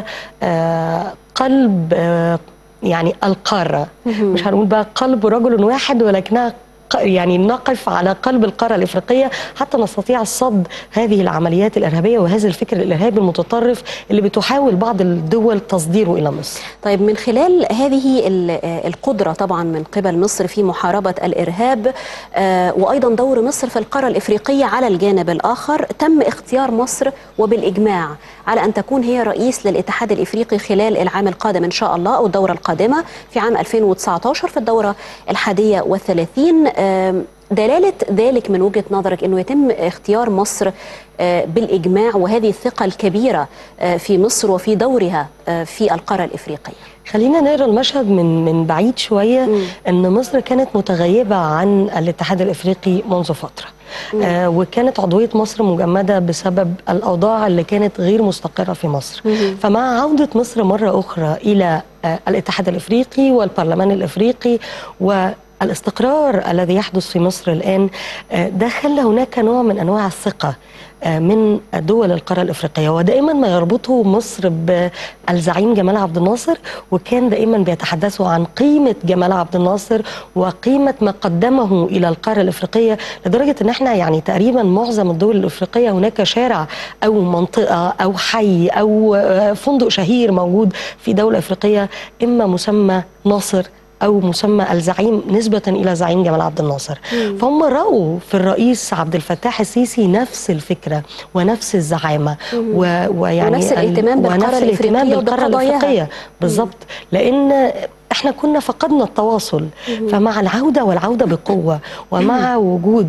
قلب يعني القاره مش هنقول بقى قلب رجل واحد ولكنها يعني نقف على قلب القارة الإفريقية حتى نستطيع صد هذه العمليات الإرهابية وهذا الفكر الإرهابي المتطرف اللي بتحاول بعض الدول تصديره إلى مصر طيب من خلال هذه القدرة طبعا من قبل مصر في محاربة الإرهاب وأيضا دور مصر في القارة الإفريقية على الجانب الآخر تم اختيار مصر وبالإجماع على أن تكون هي رئيس للاتحاد الإفريقي خلال العام القادم إن شاء الله أو الدورة القادمة في عام 2019 في الدورة الحادية والثلاثين آم، دلالة ذلك من وجهة نظرك أنه يتم اختيار مصر آه، بالإجماع وهذه الثقة الكبيرة آه، في مصر وفي دورها آه، في القارة الإفريقية خلينا نقرا المشهد من من بعيد شويه ان مصر كانت متغيبه عن الاتحاد الافريقي منذ فتره آه وكانت عضويه مصر مجمده بسبب الاوضاع اللي كانت غير مستقره في مصر فمع عوده مصر مره اخرى الى آه الاتحاد الافريقي والبرلمان الافريقي والاستقرار الذي يحدث في مصر الان آه ده خلى هناك نوع من انواع الثقه آه، من دول القاره الافريقيه ودائما ما يربطه مصر بالزعيم جمال عبد الناصر وكان دائما بيتحدثوا عن قيمه جمال عبد الناصر وقيمه ما قدمه الى القاره الافريقيه لدرجه ان احنا يعني تقريبا معظم الدول الافريقيه هناك شارع او منطقه او حي او آه، فندق شهير موجود في دوله افريقيه اما مسمى ناصر او مسمى الزعيم نسبه الى زعيم جمال عبد الناصر فهم راوا في الرئيس عبد الفتاح السيسي نفس الفكره ونفس الزعامه و... ويعني ونفس ال- الاهتمام بالقارة ونفس الاهتمام الإفريقية بالقاره وبقضاياها. الافريقيه بالظبط لان احنا كنا فقدنا التواصل فمع العوده والعوده بقوه ومع وجود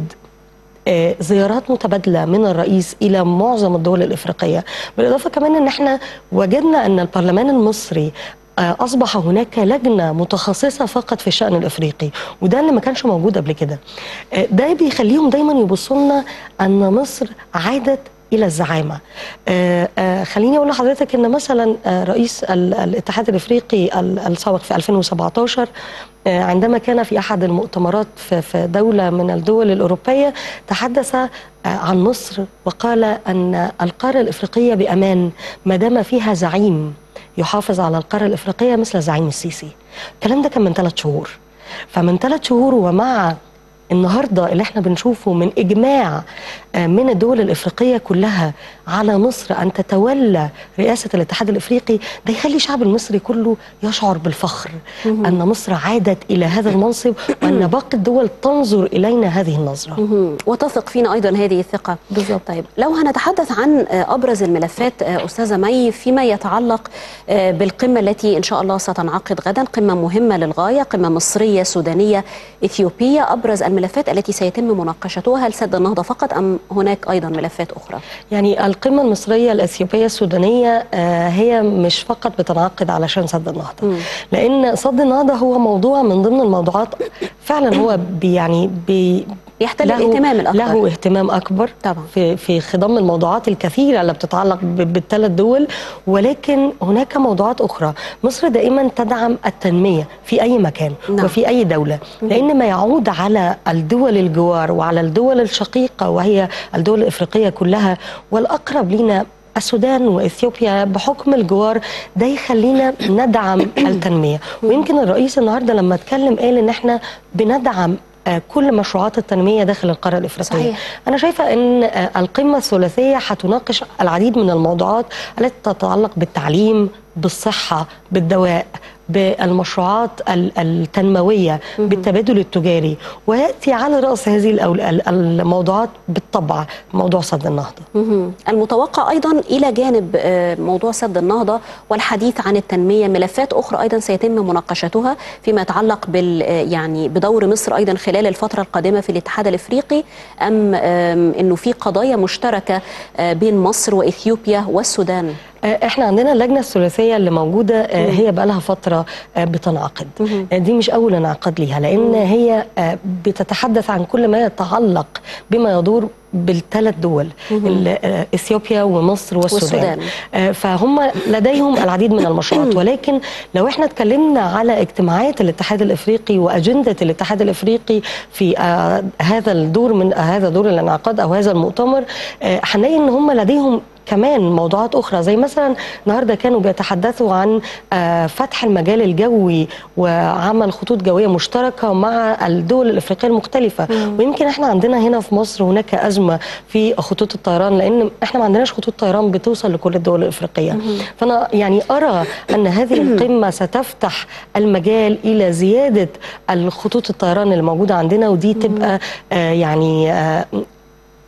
آه، زيارات متبادله من الرئيس الى معظم الدول الافريقيه بالاضافه كمان ان احنا وجدنا ان البرلمان المصري آه، اصبح هناك لجنه متخصصه فقط في الشان الافريقي وده اللي ما كانش موجود قبل كده آه، ده بيخليهم دايما يبصوا لنا ان مصر عادت الى الزعامه آه، آه، خليني اقول لحضرتك ان مثلا آه، رئيس ال- الاتحاد الافريقي ال- السابق في 2017 آه، عندما كان في احد المؤتمرات في في دوله من الدول الاوروبيه تحدث آه، عن مصر وقال ان القاره الافريقيه بامان ما دام فيها زعيم يحافظ على القاره الافريقيه مثل زعيم السيسي الكلام ده كان من ثلاث شهور فمن ثلاث شهور ومع النهارده اللي احنا بنشوفه من اجماع آه، من الدول الافريقيه كلها على مصر ان تتولى رئاسه الاتحاد الافريقي ده يخلي الشعب المصري كله يشعر بالفخر ان مصر عادت الى هذا المنصب وان باقي الدول تنظر الينا هذه النظره مهم. وتثق فينا ايضا هذه الثقه بالظبط. طيب لو هنتحدث عن آه، ابرز الملفات آه، استاذه مي فيما يتعلق آه، بالقمه التي ان شاء الله ستنعقد غدا قمه مهمه للغايه قمه مصريه سودانيه اثيوبيه ابرز الملفات التي سيتم مناقشتها هل سد النهضه فقط ام هناك ايضا ملفات اخرى يعني القمة المصرية الأثيوبية السودانية آه، هي مش فقط بتنعقد علشان سد النهضة لأن سد النهضة هو موضوع من ضمن الموضوعات فعلا هو بي يعني بي يحتل له- الاهتمام الأكبر. له اهتمام أكبر طبعا. في في خضم الموضوعات الكثيرة اللي بتتعلق ب- بالثلاث دول ولكن هناك موضوعات أخرى مصر دائما تدعم التنمية في أي مكان نعم. وفي أي دولة لأن ما يعود على الدول الجوار وعلى الدول الشقيقة وهي الدول الإفريقية كلها والأقرب لنا السودان واثيوبيا بحكم الجوار ده يخلينا ندعم التنميه ويمكن الرئيس النهارده لما اتكلم قال ان احنا بندعم آه، كل مشروعات التنميه داخل القاره الافريقيه صحيح. انا شايفه ان آه، القمه الثلاثيه هتناقش العديد من الموضوعات التي تتعلق بالتعليم بالصحه بالدواء بالمشروعات ال- التنمويه بالتبادل التجاري وياتي على راس هذه الأول- ال- الموضوعات بالطبع موضوع سد النهضه مهم. المتوقع ايضا الى جانب آه، موضوع سد النهضه والحديث عن التنميه ملفات اخرى ايضا سيتم مناقشتها فيما يتعلق بال آه، يعني بدور مصر ايضا خلال الفتره القادمه في الاتحاد الافريقي ام آم، انه في قضايا مشتركه آه، بين مصر واثيوبيا والسودان آه، احنا عندنا اللجنه الثلاثيه اللي موجوده آه، هي بقى لها فتره آه، بتنعقد آه، دي مش اول انعقاد ليها لان هي آه، بتتحدث عن كل ما يتعلق بما يدور بالثلاث دول ال- آه، اثيوبيا ومصر والسودان, والسودان. آه، فهم لديهم العديد من المشروعات ولكن لو احنا اتكلمنا على اجتماعات الاتحاد الافريقي واجنده الاتحاد الافريقي في آه، هذا الدور من آه، هذا دور الانعقاد او هذا المؤتمر آه، هنلاقي ان هم لديهم كمان موضوعات اخرى زي مثلا النهارده كانوا بيتحدثوا عن آه، فتح المجال الجوي وعمل خطوط جويه مشتركه مع الدول الافريقيه المختلفه ويمكن احنا عندنا هنا في مصر هناك ازمه في خطوط الطيران لان احنا ما عندناش خطوط طيران بتوصل لكل الدول الافريقيه فانا يعني ارى ان هذه القمه ستفتح المجال الى زياده الخطوط الطيران اللي موجوده عندنا ودي تبقى آه، يعني آه،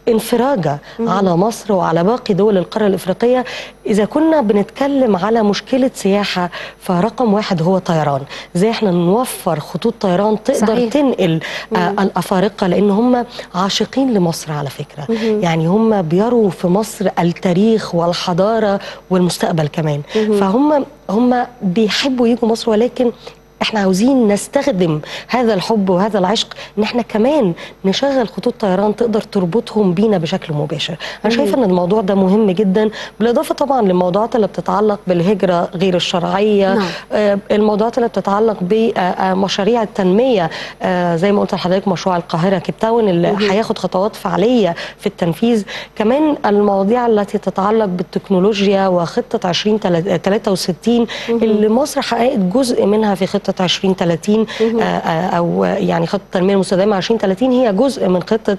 انفراجه على مصر وعلى باقي دول القاره الافريقيه اذا كنا بنتكلم على مشكله سياحه فرقم واحد هو طيران ازاي احنا نوفر خطوط طيران تقدر صحيح. تنقل آه الافارقه لان هم عاشقين لمصر على فكره يعني هم بيروا في مصر التاريخ والحضاره والمستقبل كمان فهم هم بيحبوا يجوا مصر ولكن احنا عاوزين نستخدم هذا الحب وهذا العشق ان احنا كمان نشغل خطوط طيران تقدر تربطهم بينا بشكل مباشر انا شايفه ان الموضوع ده مهم جدا بالاضافه طبعا للموضوعات اللي بتتعلق بالهجره غير الشرعيه نعم. آه، الموضوعات اللي بتتعلق بمشاريع التنميه آه، زي ما قلت لحضرتك مشروع القاهره كيب تاون اللي هياخد خطوات فعاليه في التنفيذ كمان المواضيع التي تتعلق بالتكنولوجيا وخطه 2063 اللي مصر حققت جزء منها في خطه 2030 آه، آه، او يعني خطه التنميه المستدامه 2030 هي جزء من خطه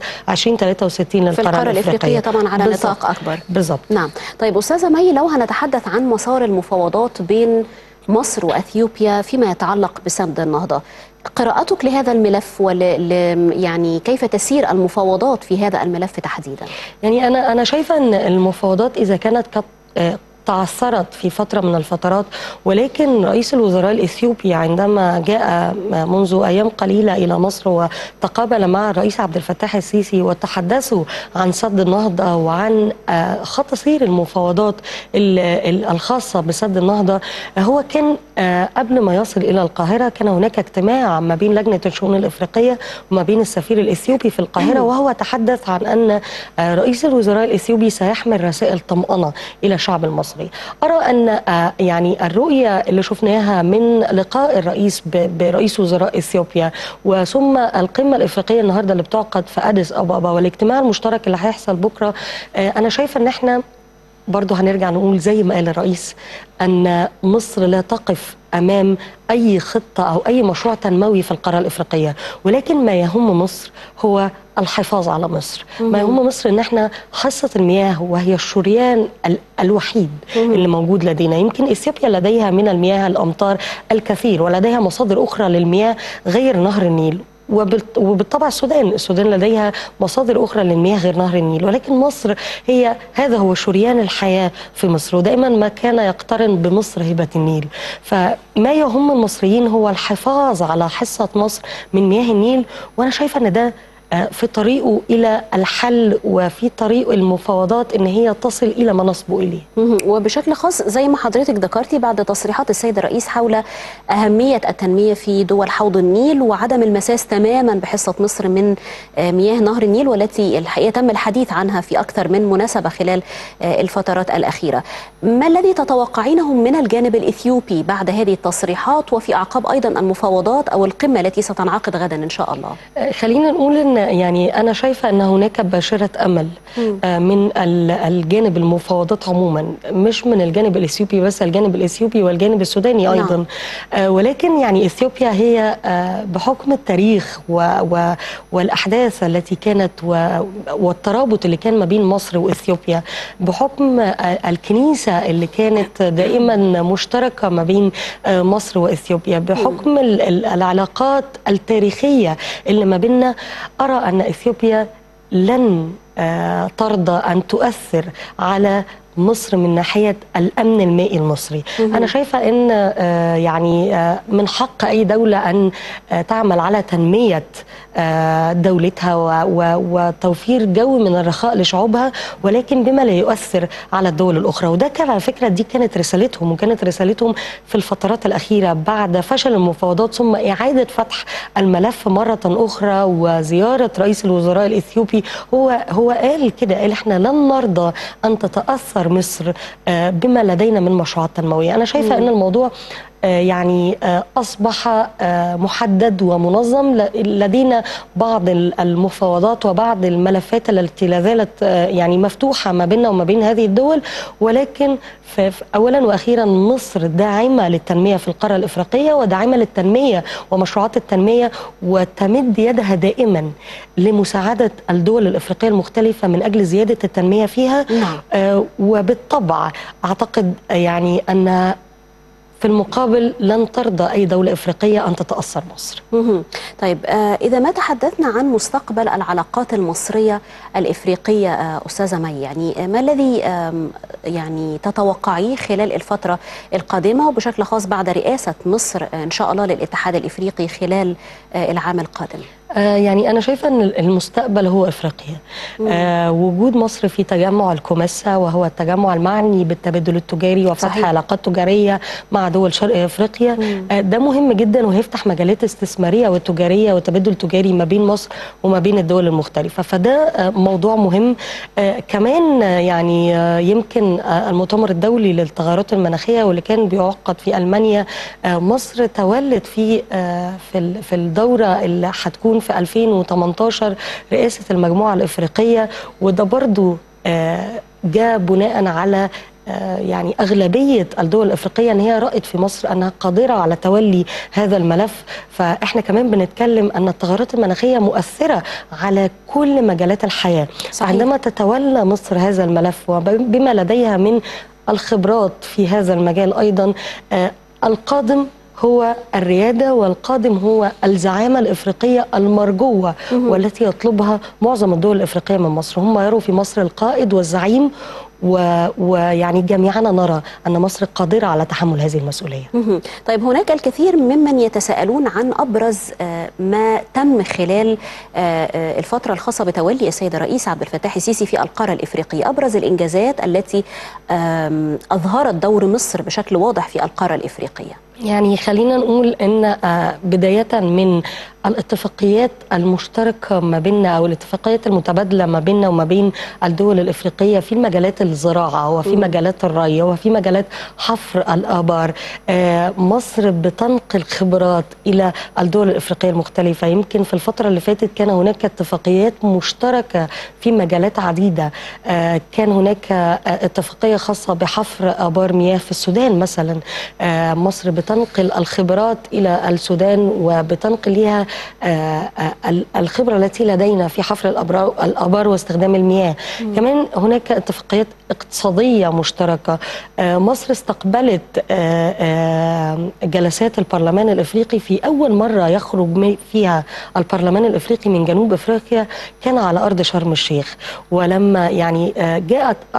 2063 للقاره في القاره الافريقيه طبعا على بالظبط. نطاق اكبر بالظبط نعم طيب أستاذة مي لو هنتحدث عن مسار المفاوضات بين مصر وأثيوبيا فيما يتعلق بسد النهضة قراءتك لهذا الملف ول... ل... يعني كيف تسير المفاوضات في هذا الملف تحديدا يعني انا انا شايفه ان المفاوضات اذا كانت قد آه، تعثرت في فترة من الفترات ولكن رئيس الوزراء الإثيوبي عندما جاء منذ أيام قليلة إلى مصر وتقابل مع الرئيس عبد الفتاح السيسي وتحدثوا عن سد النهضة وعن آه، خط سير المفاوضات ال- ال- الخاصة بسد النهضة آه، هو كان آه، قبل ما يصل إلى القاهرة كان هناك اجتماع ما بين لجنة الشؤون الإفريقية وما بين السفير الإثيوبي في القاهرة وهو تحدث عن أن آه، رئيس الوزراء الإثيوبي سيحمل رسائل طمأنة إلى الشعب المصري أرى أن آه، يعني الرؤية اللي شفناها من لقاء الرئيس ب- برئيس وزراء إثيوبيا وثم القمة الإفريقية النهاردة اللي بتعقد في أديس أبابا والاجتماع المشترك اللي هيحصل بكرة آه، أنا شايفة أن احنا برضه هنرجع نقول زي ما قال الرئيس أن مصر لا تقف أمام أي خطة أو أي مشروع تنموي في القارة الإفريقية ولكن ما يهم مصر هو الحفاظ على مصر ما يهم مصر ان احنا حصه المياه وهي الشريان ال- الوحيد اللي موجود لدينا يمكن اثيوبيا لديها من المياه الامطار الكثير ولديها مصادر اخرى للمياه غير نهر النيل وبالط- وبالطبع السودان السودان لديها مصادر أخرى للمياه غير نهر النيل ولكن مصر هي هذا هو شريان الحياة في مصر ودائما ما كان يقترن بمصر هبة النيل فما يهم المصريين هو الحفاظ على حصة مصر من مياه النيل وأنا شايفة أن ده آه، في طريقه إلى الحل وفي طريق المفاوضات أن هي تصل إلى ما نصبو إليه مهم. وبشكل خاص زي ما حضرتك ذكرتي بعد تصريحات السيد الرئيس حول أهمية التنمية في دول حوض النيل وعدم المساس تماما بحصة مصر من آه، مياه نهر النيل والتي الحقيقة تم الحديث عنها في أكثر من مناسبة خلال آه، الفترات الأخيرة ما الذي تتوقعينه من الجانب الإثيوبي بعد هذه التصريحات وفي أعقاب أيضا المفاوضات أو القمة التي ستنعقد غدا إن شاء الله آه، خلينا نقول ان يعني انا شايفه ان هناك باشره امل آه، من ال- الجانب المفاوضات عموما مش من الجانب الاثيوبي بس الجانب الاثيوبي والجانب السوداني نعم. ايضا آه، ولكن يعني اثيوبيا هي آه، بحكم التاريخ و و والاحداث التي كانت و والترابط اللي كان ما بين مصر واثيوبيا بحكم آه، الكنيسه اللي كانت دائما مشتركه ما بين آه، مصر واثيوبيا بحكم ال- ال- العلاقات التاريخيه اللي ما بيننا ارى ان اثيوبيا لن آه، ترضى ان تؤثر على مصر من ناحيه الامن المائي المصري انا شايفه ان آه، يعني آه، من حق اي دوله ان آه، تعمل على تنميه آه، دولتها و- و- وتوفير جو من الرخاء لشعوبها ولكن بما لا يؤثر على الدول الاخرى وده كان على فكره دي كانت رسالتهم وكانت رسالتهم في الفترات الاخيره بعد فشل المفاوضات ثم اعاده فتح الملف مره اخرى وزياره رئيس الوزراء الاثيوبي هو هو قال كده قال احنا لن نرضى ان تتاثر مصر آه، بما لدينا من مشروعات تنمويه انا شايفه ان الموضوع آه، يعني آه، اصبح آه، محدد ومنظم ل- لدينا بعض ال- المفاوضات وبعض الملفات التي لا زالت آه، يعني مفتوحه ما بيننا وما بين هذه الدول ولكن ف- ف- اولا واخيرا مصر داعمه للتنميه في القاره الافريقيه وداعمه للتنميه ومشروعات التنميه وتمد يدها دائما لمساعده الدول الافريقيه المختلفه من اجل زياده التنميه فيها نعم. آه، وبالطبع اعتقد يعني ان في المقابل لن ترضى اي دوله افريقيه ان تتاثر مصر مهم. طيب آه، إذا ما تحدثنا عن مستقبل العلاقات المصرية الإفريقية آه، أستاذة مي يعني آه، ما الذي آم، يعني تتوقعيه خلال الفترة القادمة وبشكل خاص بعد رئاسة مصر آه، إن شاء الله للاتحاد الإفريقي خلال آه، العام القادم آه، يعني أنا شايفة أن المستقبل هو إفريقيا آه وجود مصر في تجمع الكوميسا وهو التجمع المعني بالتبادل التجاري وفتح صحيح. علاقات تجارية مع دول شرق أفريقيا آه ده مهم جدا وهيفتح مجالات استثمارية وتجارية وتبادل تجاري ما بين مصر وما بين الدول المختلفة فده آه موضوع مهم آه كمان آه يعني آه يمكن آه المؤتمر الدولي للتغيرات المناخية واللي كان بيعقد في ألمانيا آه مصر تولت في آه في ال- في الدورة اللي هتكون في 2018 رئاسة المجموعة الإفريقية وده برضو آه، جاء بناء على آه، يعني أغلبية الدول الأفريقية أن هي رأت في مصر أنها قادرة على تولي هذا الملف فإحنا كمان بنتكلم أن التغيرات المناخية مؤثرة على كل مجالات الحياة صحيح. عندما تتولى مصر هذا الملف وبما لديها من الخبرات في هذا المجال أيضا آه، القادم هو الريادة والقادم هو الزعامة الإفريقية المرجوة والتي يطلبها معظم الدول الإفريقية من مصر هم يروا في مصر القائد والزعيم و- ويعني جميعنا نرى أن مصر قادرة على تحمل هذه المسؤولية مهم. طيب هناك الكثير ممن يتساءلون عن ابرز آه، ما تم خلال آه، آه، الفتره الخاصه بتولي السيد الرئيس عبد الفتاح السيسي في القاره الافريقيه، ابرز الانجازات التي آم، اظهرت دور مصر بشكل واضح في القاره الافريقيه. يعني خلينا نقول ان آه، بدايه من الاتفاقيات المشتركه ما بيننا او الاتفاقيات المتبادله ما بيننا وما بين الدول الافريقيه في مجالات الزراعه وفي مجالات الري وفي مجالات حفر الابار آه، مصر بتنقل خبرات الى الدول الافريقيه المختلفه يمكن في الفتره اللي فاتت كان هناك اتفاقيات مشتركه في مجالات عديده آه، كان هناك آه، اتفاقيه خاصه بحفر ابار مياه في السودان مثلا آه، مصر بتنقل الخبرات الى السودان وبتنقل لها آه، آه، ال- الخبره التي لدينا في حفر الأبرا- الابار واستخدام المياه كمان هناك اتفاقيات اقتصاديه مشتركه آه، مصر استقبلت آه، آه، جلسات البرلمان الافريقي في اول مره يخرج مي- فيها البرلمان الافريقي من جنوب افريقيا كان على ارض شرم الشيخ ولما يعني آه، جاءت آه،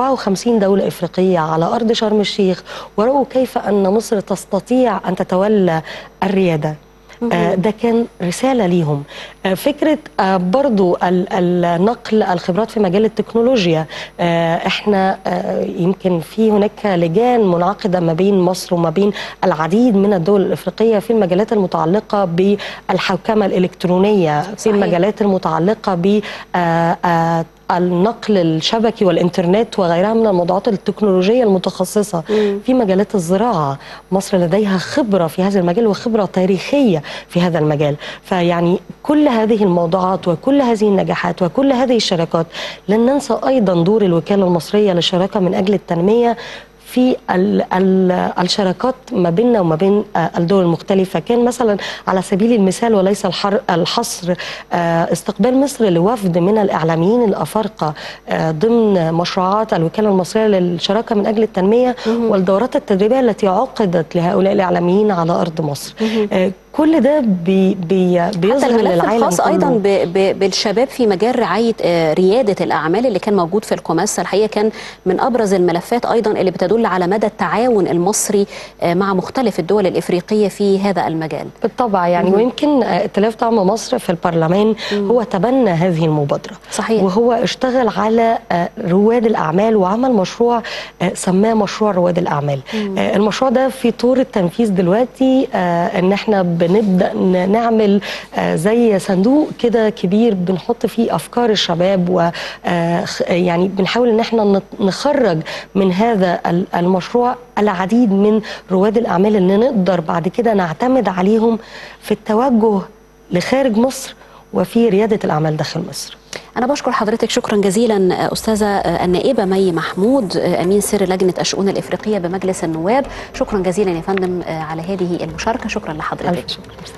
54 دوله افريقيه على ارض شرم الشيخ ورأوا كيف ان مصر تستطيع ان تتولى الرياده آه، ده كان رسالة ليهم آه، فكرة آه، برضو ال- النقل الخبرات في مجال التكنولوجيا آه، احنا آه، يمكن في هناك لجان منعقدة ما بين مصر وما بين العديد من الدول الإفريقية في المجالات المتعلقة بالحوكمة الإلكترونية في صحيح. المجالات المتعلقة ب آه، آه، النقل الشبكي والإنترنت وغيرها من الموضوعات التكنولوجية المتخصصة في مجالات الزراعة مصر لديها خبرة في هذا المجال وخبرة تاريخية في هذا المجال فيعني كل هذه الموضوعات وكل هذه النجاحات وكل هذه الشراكات لن ننسى أيضا دور الوكالة المصرية للشراكة من أجل التنمية في ال ال الشراكات ما بيننا وما بين آه، الدول المختلفة كان مثلا على سبيل المثال وليس الحر الحصر آه، استقبال مصر لوفد من الإعلاميين الأفارقة آه، ضمن مشروعات الوكالة المصرية للشراكة من أجل التنمية والدورات التدريبية التي عقدت لهؤلاء الإعلاميين على أرض مصر آه، كل ده بي بي حتى بيظهر الملف للعالم الخاص ايضا كله. ب- ب- بالشباب في مجال رعايه آه، رياده الاعمال اللي كان موجود في الكوماسا الحقيقه كان من ابرز الملفات ايضا اللي بتدل على مدى التعاون المصري آه، مع مختلف الدول الافريقيه في هذا المجال. بالطبع يعني ويمكن آه، ائتلاف دعم مصر في البرلمان هو تبنى هذه المبادرة صحيح. وهو اشتغل على آه، رواد الأعمال وعمل مشروع آه، سماه مشروع رواد الأعمال آه، المشروع ده في طور التنفيذ دلوقتي آه، ان احنا بنبدأ ن- نعمل آه، زي صندوق كده كبير بنحط فيه أفكار الشباب و آه، خ- يعني بنحاول ان احنا نت- نخرج من هذا ال- المشروع العديد من رواد الأعمال اللي نقدر بعد كده نعتمد عليهم في التوجه لخارج مصر وفي ريادة الأعمال داخل مصر أنا بشكر حضرتك شكرا جزيلا آه، أستاذة آه، النائبة مي محمود آه، أمين سر لجنة الشؤون الإفريقية بمجلس النواب شكرا جزيلا يا فندم آه، على هذه المشاركة شكرا لحضرتك ألف شكر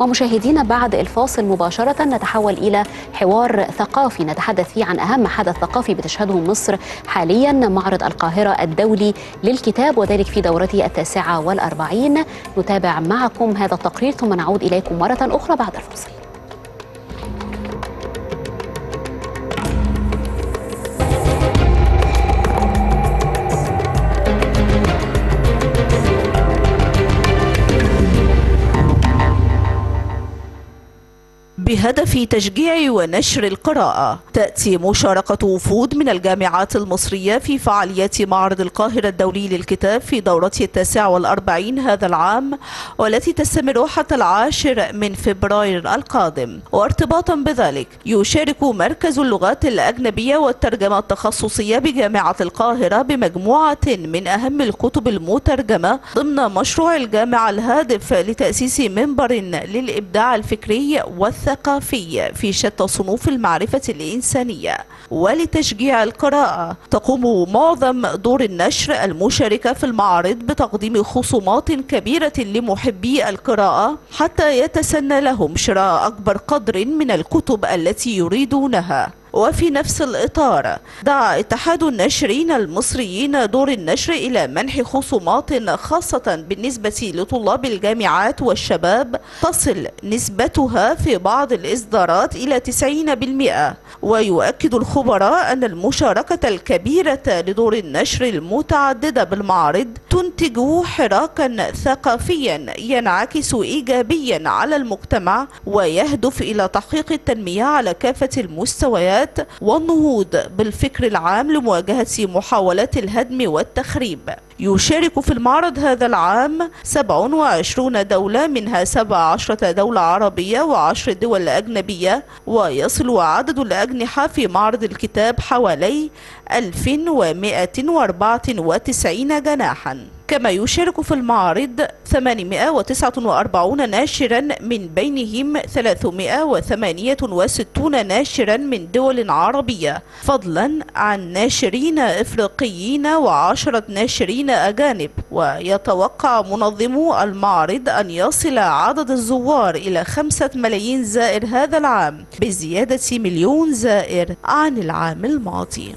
ومشاهدينا بعد الفاصل مباشرة نتحول إلى حوار ثقافي نتحدث فيه عن أهم حدث ثقافي بتشهده مصر حاليا معرض القاهرة الدولي للكتاب وذلك في دورته التاسعة والأربعين نتابع معكم هذا التقرير ثم نعود إليكم مرة أخرى بعد الفاصل بهدف تشجيع ونشر القراءة تأتي مشاركة وفود من الجامعات المصرية في فعاليات معرض القاهرة الدولي للكتاب في دورته التاسعة والأربعين هذا العام والتي تستمر حتى العاشر من فبراير القادم وارتباطا بذلك يشارك مركز اللغات الأجنبية والترجمة التخصصية بجامعة القاهرة بمجموعة من أهم الكتب المترجمة ضمن مشروع الجامعة الهادف لتأسيس منبر للإبداع الفكري والثقافي في شتى صنوف المعرفة الإنسانية ولتشجيع القراءة تقوم معظم دور النشر المشاركة في المعرض بتقديم خصومات كبيرة لمحبي القراءة حتى يتسنى لهم شراء أكبر قدر من الكتب التي يريدونها وفي نفس الإطار دعا اتحاد الناشرين المصريين دور النشر إلى منح خصومات خاصة بالنسبة لطلاب الجامعات والشباب تصل نسبتها في بعض الإصدارات إلى 90% ويؤكد الخبراء أن المشاركة الكبيرة لدور النشر المتعددة بالمعرض تنتج حراكا ثقافيا ينعكس إيجابيا على المجتمع ويهدف إلى تحقيق التنمية على كافة المستويات والنهوض بالفكر العام لمواجهة محاولات الهدم والتخريب يشارك في المعرض هذا العام 27 دولة منها 17 دولة عربية وعشر دول أجنبية ويصل عدد الأجنحة في معرض الكتاب حوالي 1194 جناحا كما يشارك في المعرض 849 ناشرا من بينهم 368 ناشرا من دول عربية فضلا عن ناشرين إفريقيين وعشرة ناشرين أجانب ويتوقع منظمو المعرض أن يصل عدد الزوار إلى خمسة ملايين زائر هذا العام بزيادة مليون زائر عن العام الماضي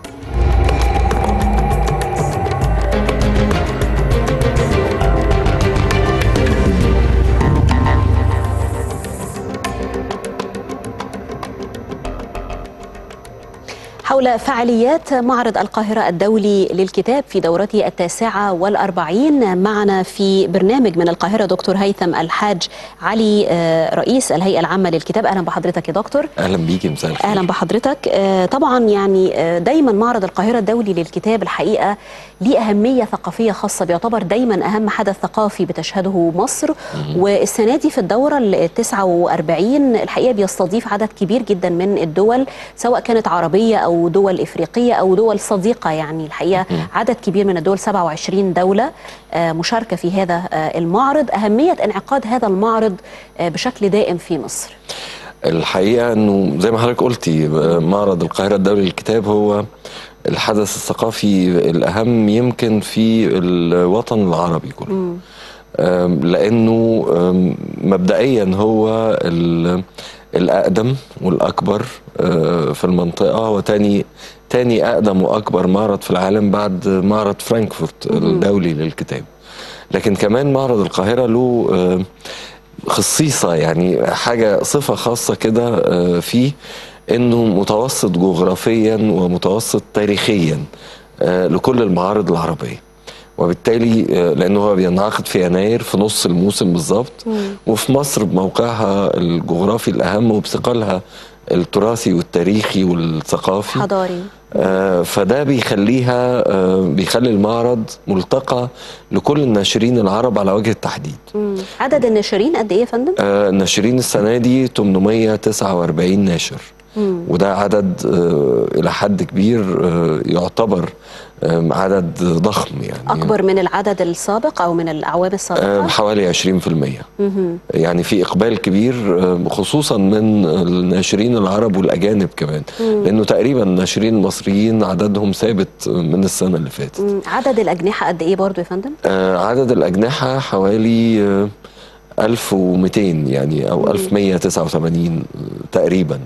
حول فعاليات معرض القاهرة الدولي للكتاب في دورته التاسعة والأربعين معنا في برنامج من القاهرة دكتور هيثم الحاج علي رئيس الهيئة العامة للكتاب أهلا بحضرتك يا دكتور أهلا بيكي مساء الخير أهلا بحضرتك طبعا يعني دايما معرض القاهرة الدولي للكتاب الحقيقة ليه أهمية ثقافية خاصة بيعتبر دايما أهم حدث ثقافي بتشهده مصر والسنة دي في الدورة التاسعة وأربعين الحقيقة بيستضيف عدد كبير جدا من الدول سواء كانت عربية أو دول إفريقية أو دول صديقة يعني الحقيقة عدد كبير من الدول 27 دولة مشاركة في هذا المعرض أهمية انعقاد هذا المعرض بشكل دائم في مصر الحقيقة أنه زي ما حضرتك قلتي معرض القاهرة الدولي للكتاب هو الحدث الثقافي الأهم يمكن في الوطن العربي كله م. لأنه مبدئيا هو الأقدم والأكبر في المنطقة وتاني تاني أقدم وأكبر معرض في العالم بعد معرض فرانكفورت الدولي للكتاب لكن كمان معرض القاهرة له خصيصة يعني حاجة صفة خاصة كده فيه انه متوسط جغرافيا ومتوسط تاريخيا لكل المعارض العربيه وبالتالي لانه هو بينعقد في يناير في نص الموسم بالظبط وفي مصر بموقعها الجغرافي الاهم وبثقلها التراثي والتاريخي والثقافي حضاري آه فده بيخليها آه بيخلي المعرض ملتقى لكل الناشرين العرب على وجه التحديد مم. عدد الناشرين قد ايه يا فندم؟ آه الناشرين السنه دي 849 ناشر مم. وده عدد آه الى حد كبير آه يعتبر آه عدد ضخم يعني اكبر من العدد السابق او من الاعوام السابقه آه حوالي 20% مم. يعني في اقبال كبير آه خصوصا من الناشرين العرب والاجانب كمان مم. لانه تقريبا الناشرين المصريين عددهم ثابت من السنه اللي فاتت عدد الاجنحه قد ايه برضو يا فندم آه عدد الاجنحه حوالي آه 1200 يعني او 1189 تقريبا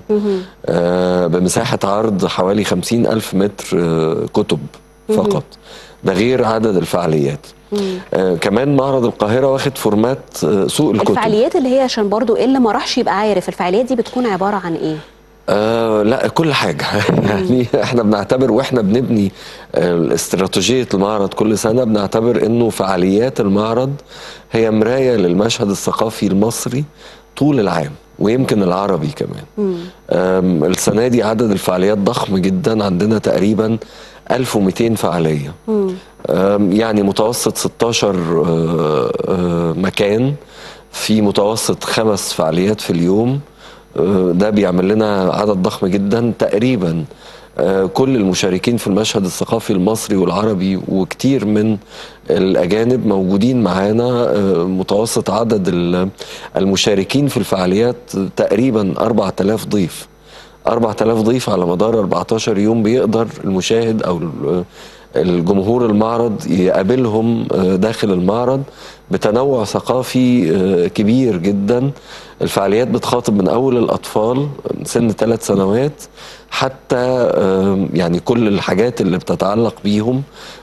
آه، بمساحه عرض حوالي 50 الف متر آه، كتب فقط ده غير عدد الفعاليات آه، كمان معرض القاهره واخد فورمات آه، سوق الكتب الفعاليات اللي هي عشان برضو اللي ما راحش يبقى عارف الفعاليات دي بتكون عباره عن ايه آه لا كل حاجة يعني احنا بنعتبر واحنا بنبني آه، استراتيجية المعرض كل سنة بنعتبر انه فعاليات المعرض هي مراية للمشهد الثقافي المصري طول العام ويمكن العربي كمان آم، السنة دي عدد الفعاليات ضخم جدا عندنا تقريبا 1200 فعالية آم، يعني متوسط 16 آه، آه، مكان في متوسط خمس فعاليات في اليوم آه، ده بيعمل لنا عدد ضخم جدا تقريبا آه، كل المشاركين في المشهد الثقافي المصري والعربي وكتير من الأجانب موجودين معانا آه، متوسط عدد ال- المشاركين في الفعاليات تقريبا 4000 ضيف 4000 ضيف على مدار 14 يوم بيقدر المشاهد أو ال- الجمهور المعرض يقابلهم آه، داخل المعرض بتنوع ثقافي آه، كبير جدا الفعاليات بتخاطب من اول الاطفال سن ثلاث سنوات حتى آه، يعني كل الحاجات اللي بتتعلق بيهم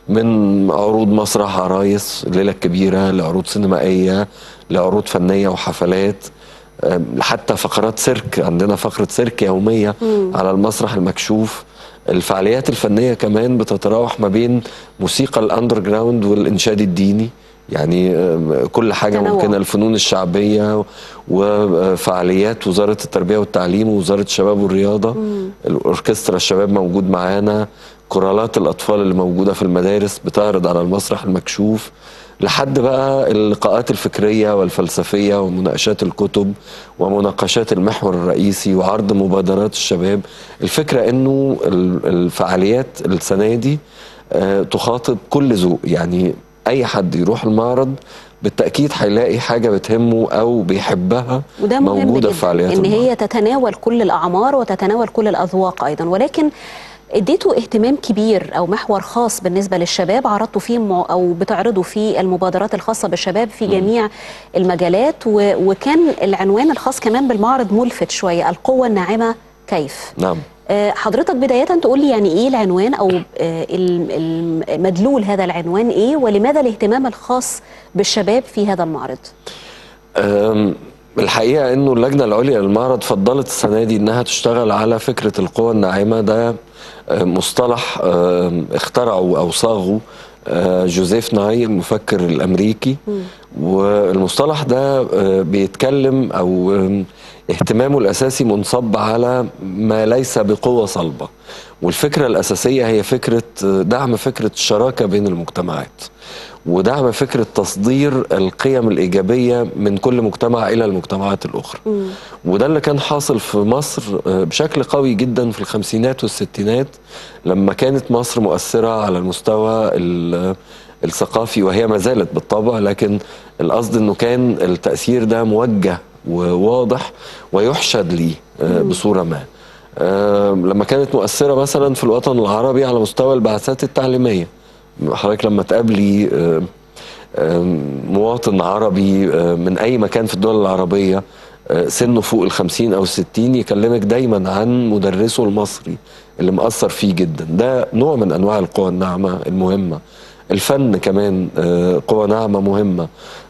من عروض مسرح عرايس الليله الكبيره لعروض سينمائيه لعروض فنيه وحفلات آه، حتى فقرات سيرك عندنا فقره سيرك يوميه على المسرح المكشوف الفعاليات الفنيه كمان بتتراوح ما بين موسيقى الاندر جراوند والانشاد الديني يعني آه، كل حاجه تنوع. ممكنه الفنون الشعبيه وفعاليات وزاره التربيه والتعليم ووزاره الشباب والرياضه الاوركسترا الشباب موجود معانا كورالات الاطفال اللي موجوده في المدارس بتعرض على المسرح المكشوف لحد بقى اللقاءات الفكريه والفلسفيه ومناقشات الكتب ومناقشات المحور الرئيسي وعرض مبادرات الشباب الفكره انه ال- الفعاليات السنه دي آه، تخاطب كل ذوق يعني اي حد يروح المعرض بالتاكيد هيلاقي حاجه بتهمه او بيحبها وده مهم موجوده جدا في فعاليات ان المعرض. هي تتناول كل الاعمار وتتناول كل الاذواق ايضا ولكن اديتوا اهتمام كبير او محور خاص بالنسبه للشباب عرضتوا فيه م- او بتعرضوا فيه المبادرات الخاصه بالشباب في جميع المجالات و... وكان العنوان الخاص كمان بالمعرض ملفت شويه القوه الناعمه كيف نعم آه، حضرتك بداية تقول لي يعني ايه العنوان او آه، الم- الم- مدلول هذا العنوان ايه ولماذا الاهتمام الخاص بالشباب في هذا المعرض؟ أم، الحقيقة انه اللجنة العليا للمعرض فضلت السنة دي انها تشتغل على فكرة القوى الناعمة ده أم، مصطلح أم، اخترعه او صاغه أه، جوزيف ناي المفكر الامريكي والمصطلح ده أه، بيتكلم او أم، اهتمامه الاساسي منصب على ما ليس بقوة صلبة والفكرة الاساسية هي فكرة أه، دعم فكرة الشراكة بين المجتمعات ودعم فكرة تصدير القيم الإيجابية من كل مجتمع إلى المجتمعات الأخرى وده اللي كان حاصل في مصر آه، بشكل قوي جدا في الخمسينات والستينات لما كانت مصر مؤثرة على المستوى ال- الثقافي وهي ما زالت بالطبع لكن القصد انه كان التأثير ده موجه وواضح ويحشد ليه آه، بصورة ما آه، لما كانت مؤثرة مثلا في الوطن العربي على مستوى البعثات التعليمية حضرتك لما تقابلي آه، آه، مواطن عربي آه، من أي مكان في الدول العربية آه، سنه فوق الخمسين أو الستين يكلمك دايما عن مدرسه المصري اللي مأثر فيه جدا ده نوع من أنواع القوى الناعمة المهمة الفن كمان آه، قوة ناعمة مهمة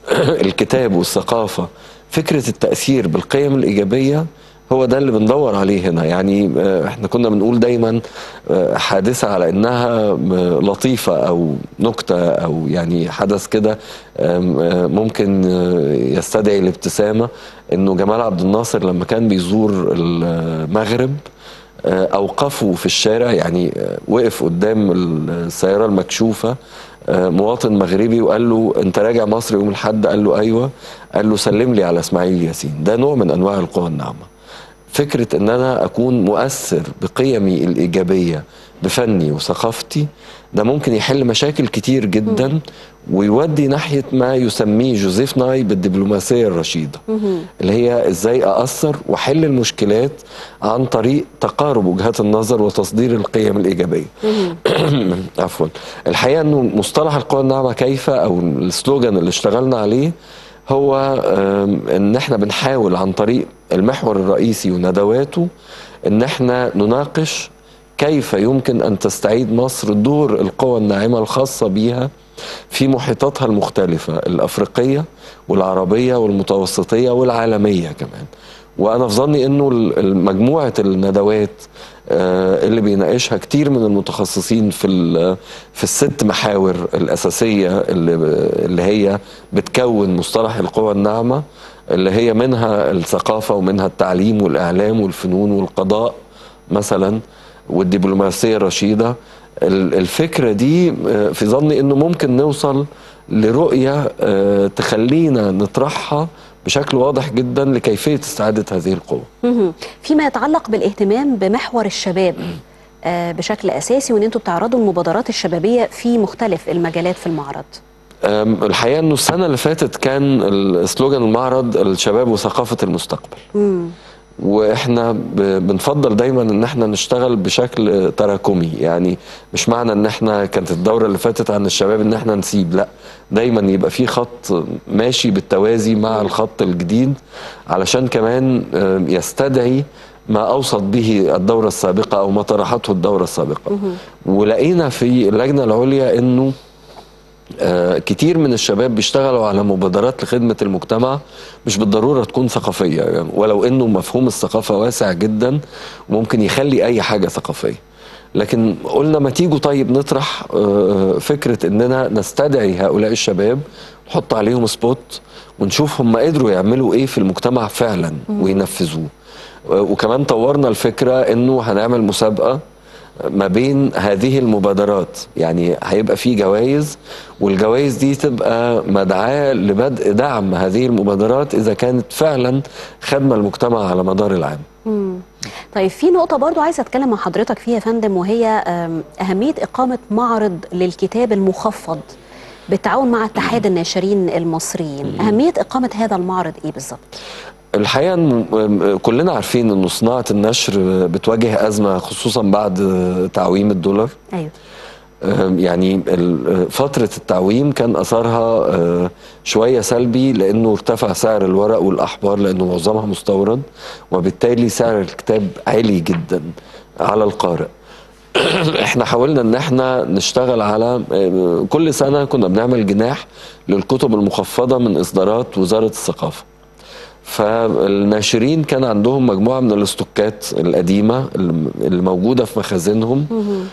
الكتاب والثقافة فكرة التأثير بالقيم الإيجابية هو ده اللي بندور عليه هنا يعني آه، احنا كنا بنقول دايما آه، حادثة على انها م- لطيفة او نكتة او يعني حدث كده آم، آه، ممكن آه، يستدعي الابتسامة انه جمال عبد الناصر لما كان بيزور المغرب آه، اوقفوا في الشارع يعني آه، وقف قدام السيارة المكشوفة آه، مواطن مغربي وقال له انت راجع مصر يوم الاحد قال له ايوه قال له سلم لي على اسماعيل ياسين ده نوع من انواع القوى الناعمه فكرة ان انا اكون مؤثر بقيمي الايجابية بفني وثقافتي ده ممكن يحل مشاكل كتير جدا ويودي ناحية ما يسميه جوزيف ناي بالدبلوماسية الرشيدة اللي هي ازاي اأثر واحل المشكلات عن طريق تقارب وجهات النظر وتصدير القيم الايجابية عفوا الحقيقة انه مصطلح القوى الناعمة كيف او السلوجان اللي اشتغلنا عليه هو آم، ان احنا بنحاول عن طريق المحور الرئيسي وندواته ان احنا نناقش كيف يمكن ان تستعيد مصر دور القوى الناعمه الخاصه بيها في محيطاتها المختلفه الافريقيه والعربيه والمتوسطيه والعالميه كمان وانا في ظني انه ال- ال- مجموعه الندوات آه، اللي بيناقشها كتير من المتخصصين في ال- في الست محاور الاساسيه اللي اللي هي بتكون مصطلح القوى الناعمه اللي هي منها الثقافه ومنها التعليم والاعلام والفنون والقضاء مثلا والدبلوماسيه الرشيده ال- الفكره دي آه، في ظني انه ممكن نوصل لرؤيه آه، تخلينا نطرحها بشكل واضح جدا لكيفيه استعاده هذه القوه مهم. فيما يتعلق بالاهتمام بمحور الشباب آه، بشكل اساسي وان انتم بتعرضوا المبادرات الشبابيه في مختلف المجالات في المعرض أم، الحقيقه انه السنه اللي فاتت كان السلوجان المعرض الشباب وثقافه المستقبل مم. واحنا ب- بنفضل دايما ان احنا نشتغل بشكل تراكمي يعني مش معنى ان احنا كانت الدوره اللي فاتت عن الشباب ان احنا نسيب لا دايما يبقى في خط ماشي بالتوازي مع الخط الجديد علشان كمان آم، يستدعي ما اوصت به الدوره السابقه او ما طرحته الدوره السابقه ولقينا في اللجنه العليا انه آه، كتير من الشباب بيشتغلوا على مبادرات لخدمة المجتمع مش بالضرورة تكون ثقافية يعني ولو انه مفهوم الثقافة واسع جدا وممكن يخلي اي حاجة ثقافية لكن قلنا ما تيجوا طيب نطرح آه، فكرة اننا نستدعي هؤلاء الشباب نحط عليهم سبوت ونشوف هم قدروا يعملوا ايه في المجتمع فعلا وينفذوه آه، وكمان طورنا الفكرة انه هنعمل مسابقة ما بين هذه المبادرات يعني هيبقى في جوائز والجوائز دي تبقى مدعاة لبدء دعم هذه المبادرات إذا كانت فعلا خدمة المجتمع على مدار العام مم. طيب في نقطة برضو عايزة أتكلم مع حضرتك فيها يا فندم وهي آم، أهمية إقامة معرض للكتاب المخفض بالتعاون مع اتحاد الناشرين المصريين أهمية إقامة هذا المعرض إيه بالظبط؟ الحقيقة إنه م- كلنا عارفين أن صناعة النشر بتواجه أزمة خصوصا بعد تعويم الدولار أيوه آم، يعني ال- فترة التعويم كان أثرها آه، شوية سلبي لأنه ارتفع سعر الورق والأحبار لأنه معظمها مستورد وبالتالي سعر الكتاب عالي جدا على القارئ احنا حاولنا ان احنا نشتغل على آه، كل سنة كنا بنعمل جناح للكتب المخفضة من إصدارات وزارة الثقافة فالناشرين كان عندهم مجموعة من الاستوكات القديمة اللي موجودة في مخازنهم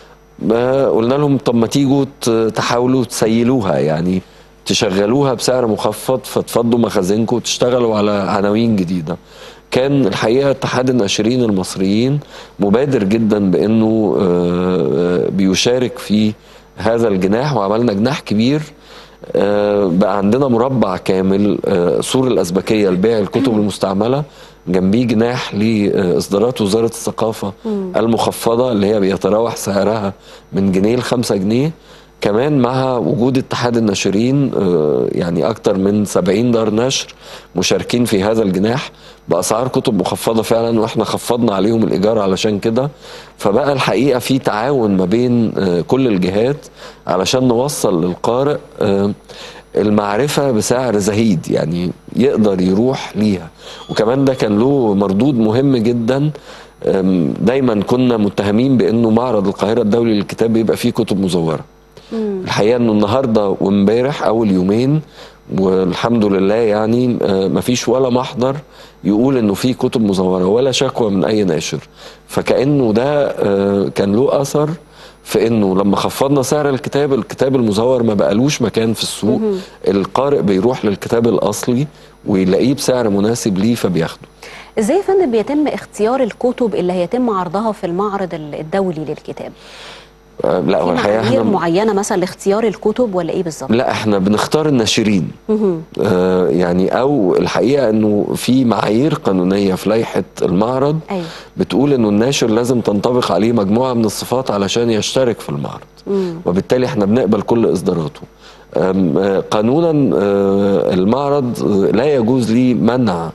ما قلنا لهم طب ما تيجوا ت- تحاولوا تسيلوها يعني تشغلوها بسعر مخفض فتفضوا مخازنكم وتشتغلوا على عناوين جديده كان الحقيقه اتحاد الناشرين المصريين مبادر جدا بانه آه، آه، بيشارك في هذا الجناح وعملنا جناح كبير آه، بقى عندنا مربع كامل آه، سور الأزبكية لبيع الكتب المستعملة جنبيه جناح لإصدارات وزارة الثقافة المخفضة اللي هي بيتراوح سعرها من جنيه لخمسة جنيه كمان مع وجود اتحاد الناشرين آه، يعني أكتر من 70 دار نشر مشاركين في هذا الجناح بأسعار كتب مخفضة فعلا وإحنا خفضنا عليهم الإيجار علشان كده فبقى الحقيقة في تعاون ما بين آه، كل الجهات علشان نوصل للقارئ آه، المعرفة بسعر زهيد يعني يقدر يروح ليها وكمان ده كان له مردود مهم جدا أم، دايما كنا متهمين بانه معرض القاهره الدولي للكتاب بيبقى فيه كتب مزوره الحقيقه انه النهارده وامبارح اول يومين والحمد لله يعني آه، مفيش ولا محضر يقول انه في كتب مزوره ولا شكوى من اي ناشر فكانه ده آه، كان له اثر في انه لما خفضنا سعر الكتاب الكتاب المزور ما بقالوش مكان في السوق القارئ بيروح للكتاب الاصلي ويلاقيه بسعر مناسب ليه فبياخده ازاي يا فندم بيتم اختيار الكتب اللي هيتم عرضها في المعرض الدولي للكتاب آه، لا هو في الحقيقه معايير احنا معينه مثلا لاختيار الكتب ولا ايه بالظبط لا احنا بنختار الناشرين مهم. آه، يعني او الحقيقه انه في معايير قانونيه في لائحه المعرض ايوه بتقول انه الناشر لازم تنطبق عليه مجموعه من الصفات علشان يشترك في المعرض مم. وبالتالي احنا بنقبل كل اصداراته أم، آه، قانونا آه، المعرض آه، لا يجوز لي منع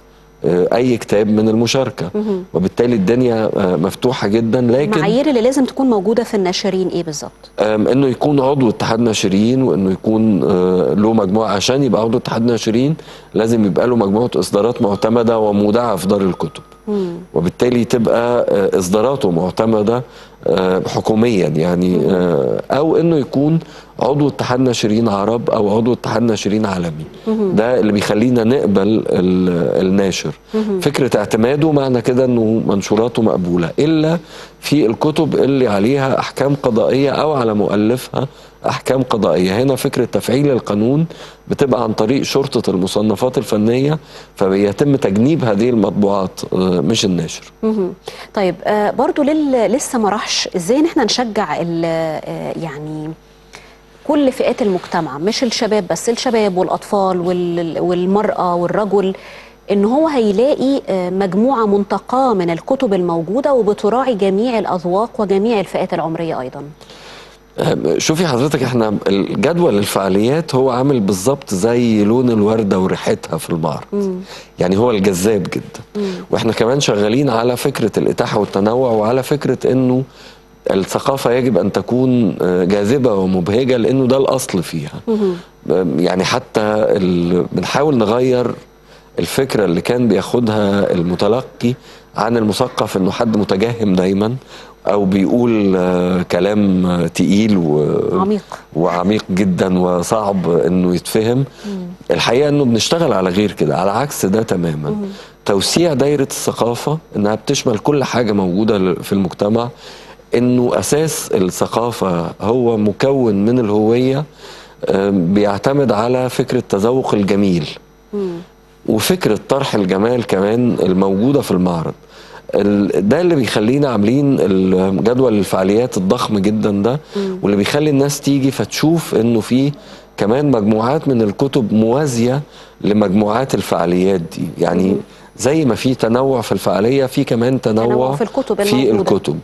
آه، اي كتاب من المشاركه مهم. وبالتالي الدنيا آه، مفتوحه جدا لكن المعايير اللي لازم تكون موجوده في الناشرين ايه بالظبط أم، انه يكون عضو اتحاد ناشرين وانه يكون آه، له مجموعه عشان يبقى عضو اتحاد ناشرين لازم يبقى له مجموعه اصدارات معتمده ومودعه في دار الكتب مم. وبالتالي تبقى آه، اصداراته معتمده آه، حكوميا يعني آه، او انه يكون عضو اتحاد ناشرين عرب او عضو اتحاد ناشرين عالمي مهم. ده اللي بيخلينا نقبل ال- الناشر مهم. فكره اعتماده معنى كده انه منشوراته مقبوله الا في الكتب اللي عليها احكام قضائيه او على مؤلفها احكام قضائيه هنا فكره تفعيل القانون بتبقى عن طريق شرطه المصنفات الفنيه فبيتم تجنيب هذه المطبوعات آه، مش الناشر مهم. طيب آه برضو لل... لسه ما راحش ازاي ان احنا نشجع ال... آه يعني كل فئات المجتمع مش الشباب بس الشباب والاطفال وال... والمراه والرجل ان هو هيلاقي آه، مجموعه منتقاه من الكتب الموجوده وبتراعي جميع الاذواق وجميع الفئات العمريه ايضا أم، شوفي حضرتك احنا الجدول الفعاليات هو عامل بالظبط زي لون الورده وريحتها في المعرض يعني هو الجذاب جدا واحنا كمان شغالين على فكره الاتاحه والتنوع وعلى فكره انه الثقافه يجب ان تكون آه، جاذبه ومبهجه لانه ده الاصل فيها أم، يعني حتى ال... بنحاول نغير الفكره اللي كان بياخدها المتلقي عن المثقف انه حد متجهم دايما او بيقول آه، كلام آه، تقيل و... عميق وعميق جدا وصعب انه يتفهم الحقيقه انه بنشتغل على غير كده على عكس ده تماما توسيع دايره الثقافه انها بتشمل كل حاجه موجوده في المجتمع انه اساس الثقافه هو مكون من الهويه آم، بيعتمد على فكره تذوق الجميل وفكره طرح الجمال كمان الموجوده في المعرض ال- ده اللي بيخلينا عاملين الجدول الفعاليات الضخم جدا ده واللي بيخلي الناس تيجي فتشوف انه في كمان مجموعات من الكتب موازيه لمجموعات الفعاليات دي يعني زي ما في تنوع في الفعاليه في كمان تنوع, تنوع في الكتب في الموجودة. الكتب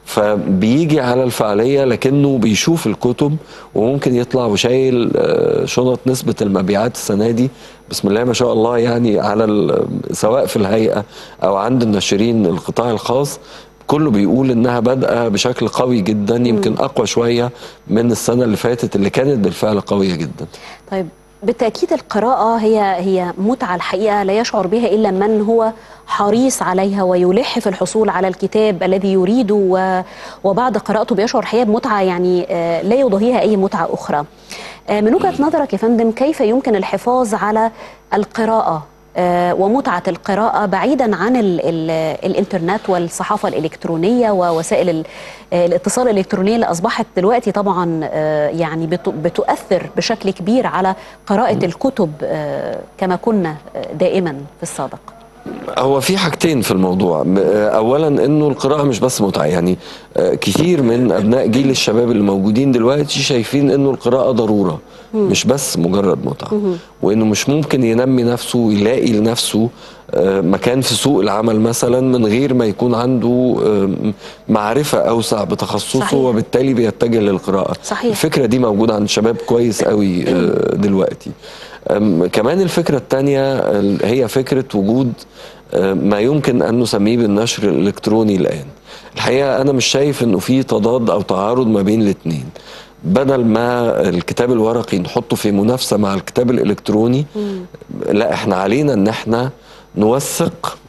فبيجي على الفعاليه لكنه بيشوف الكتب وممكن يطلع وشايل آه، شنط نسبه المبيعات السنه دي بسم الله ما شاء الله يعني على ال- سواء في الهيئه او عند الناشرين القطاع الخاص كله بيقول انها بادئه بشكل قوي جدا يمكن اقوى شويه من السنه اللي فاتت اللي كانت بالفعل قويه جدا طيب بالتأكيد القراءة هي هي متعة الحقيقة لا يشعر بها إلا من هو حريص عليها ويلح في الحصول على الكتاب الذي يريده و- وبعد قراءته بيشعر الحقيقة بمتعة يعني آه، لا يضاهيها أي متعة أخرى آه، من وجهة نظرك يا فندم كيف يمكن الحفاظ على القراءة آه، ومتعة القراءة بعيدا عن ال ال الإنترنت والصحافة الإلكترونية ووسائل ال- آه، الاتصال الإلكترونية اللي أصبحت دلوقتي طبعا آه، يعني بت- بتؤثر بشكل كبير على قراءة الكتب آه، كما كنا آه، دائما في السابق هو في حاجتين في الموضوع م- آه، اولا انه القراءه مش بس متعه يعني آه، كتير من ابناء جيل الشباب اللي موجودين دلوقتي شايفين انه القراءه ضروره مم. مش بس مجرد متعه مهم. وانه مش ممكن ينمي نفسه ويلاقي لنفسه آه، مكان في سوق العمل مثلا من غير ما يكون عنده آه، معرفه اوسع بتخصصه صحيح. وبالتالي بيتجه للقراءه صحيح. الفكره دي موجوده عند الشباب كويس قوي آه، دلوقتي أم، كمان الفكرة الثانية هي فكرة وجود آه، ما يمكن أن نسميه بالنشر الإلكتروني الآن الحقيقة أنا مش شايف أنه في تضاد أو تعارض ما بين الاثنين بدل ما الكتاب الورقي نحطه في منافسة مع الكتاب الإلكتروني لا احنا علينا ان احنا نوثق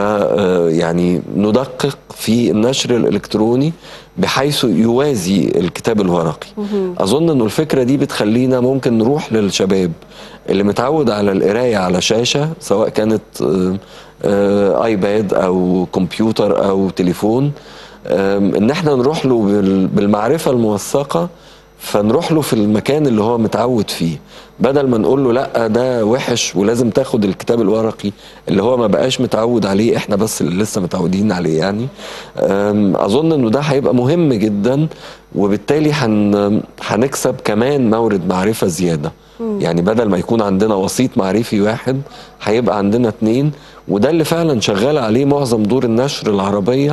ويعني ندقق في النشر الالكتروني بحيث يوازي الكتاب الورقي اظن انه الفكره دي بتخلينا ممكن نروح للشباب اللي متعود على القرايه على شاشه سواء كانت آه، آه، ايباد او كمبيوتر او تليفون آم، ان احنا نروح له بال- بالمعرفه الموثقه فنروح له في المكان اللي هو متعود فيه بدل ما نقول له لا ده وحش ولازم تاخد الكتاب الورقي اللي هو ما بقاش متعود عليه احنا بس اللي لسه متعودين عليه يعني أم، اظن انه ده هيبقى مهم جدا وبالتالي هن هنكسب كمان مورد معرفة زيادة مم. يعني بدل ما يكون عندنا وسيط معرفي واحد هيبقى عندنا اتنين وده اللي فعلا شغال عليه معظم دور النشر العربية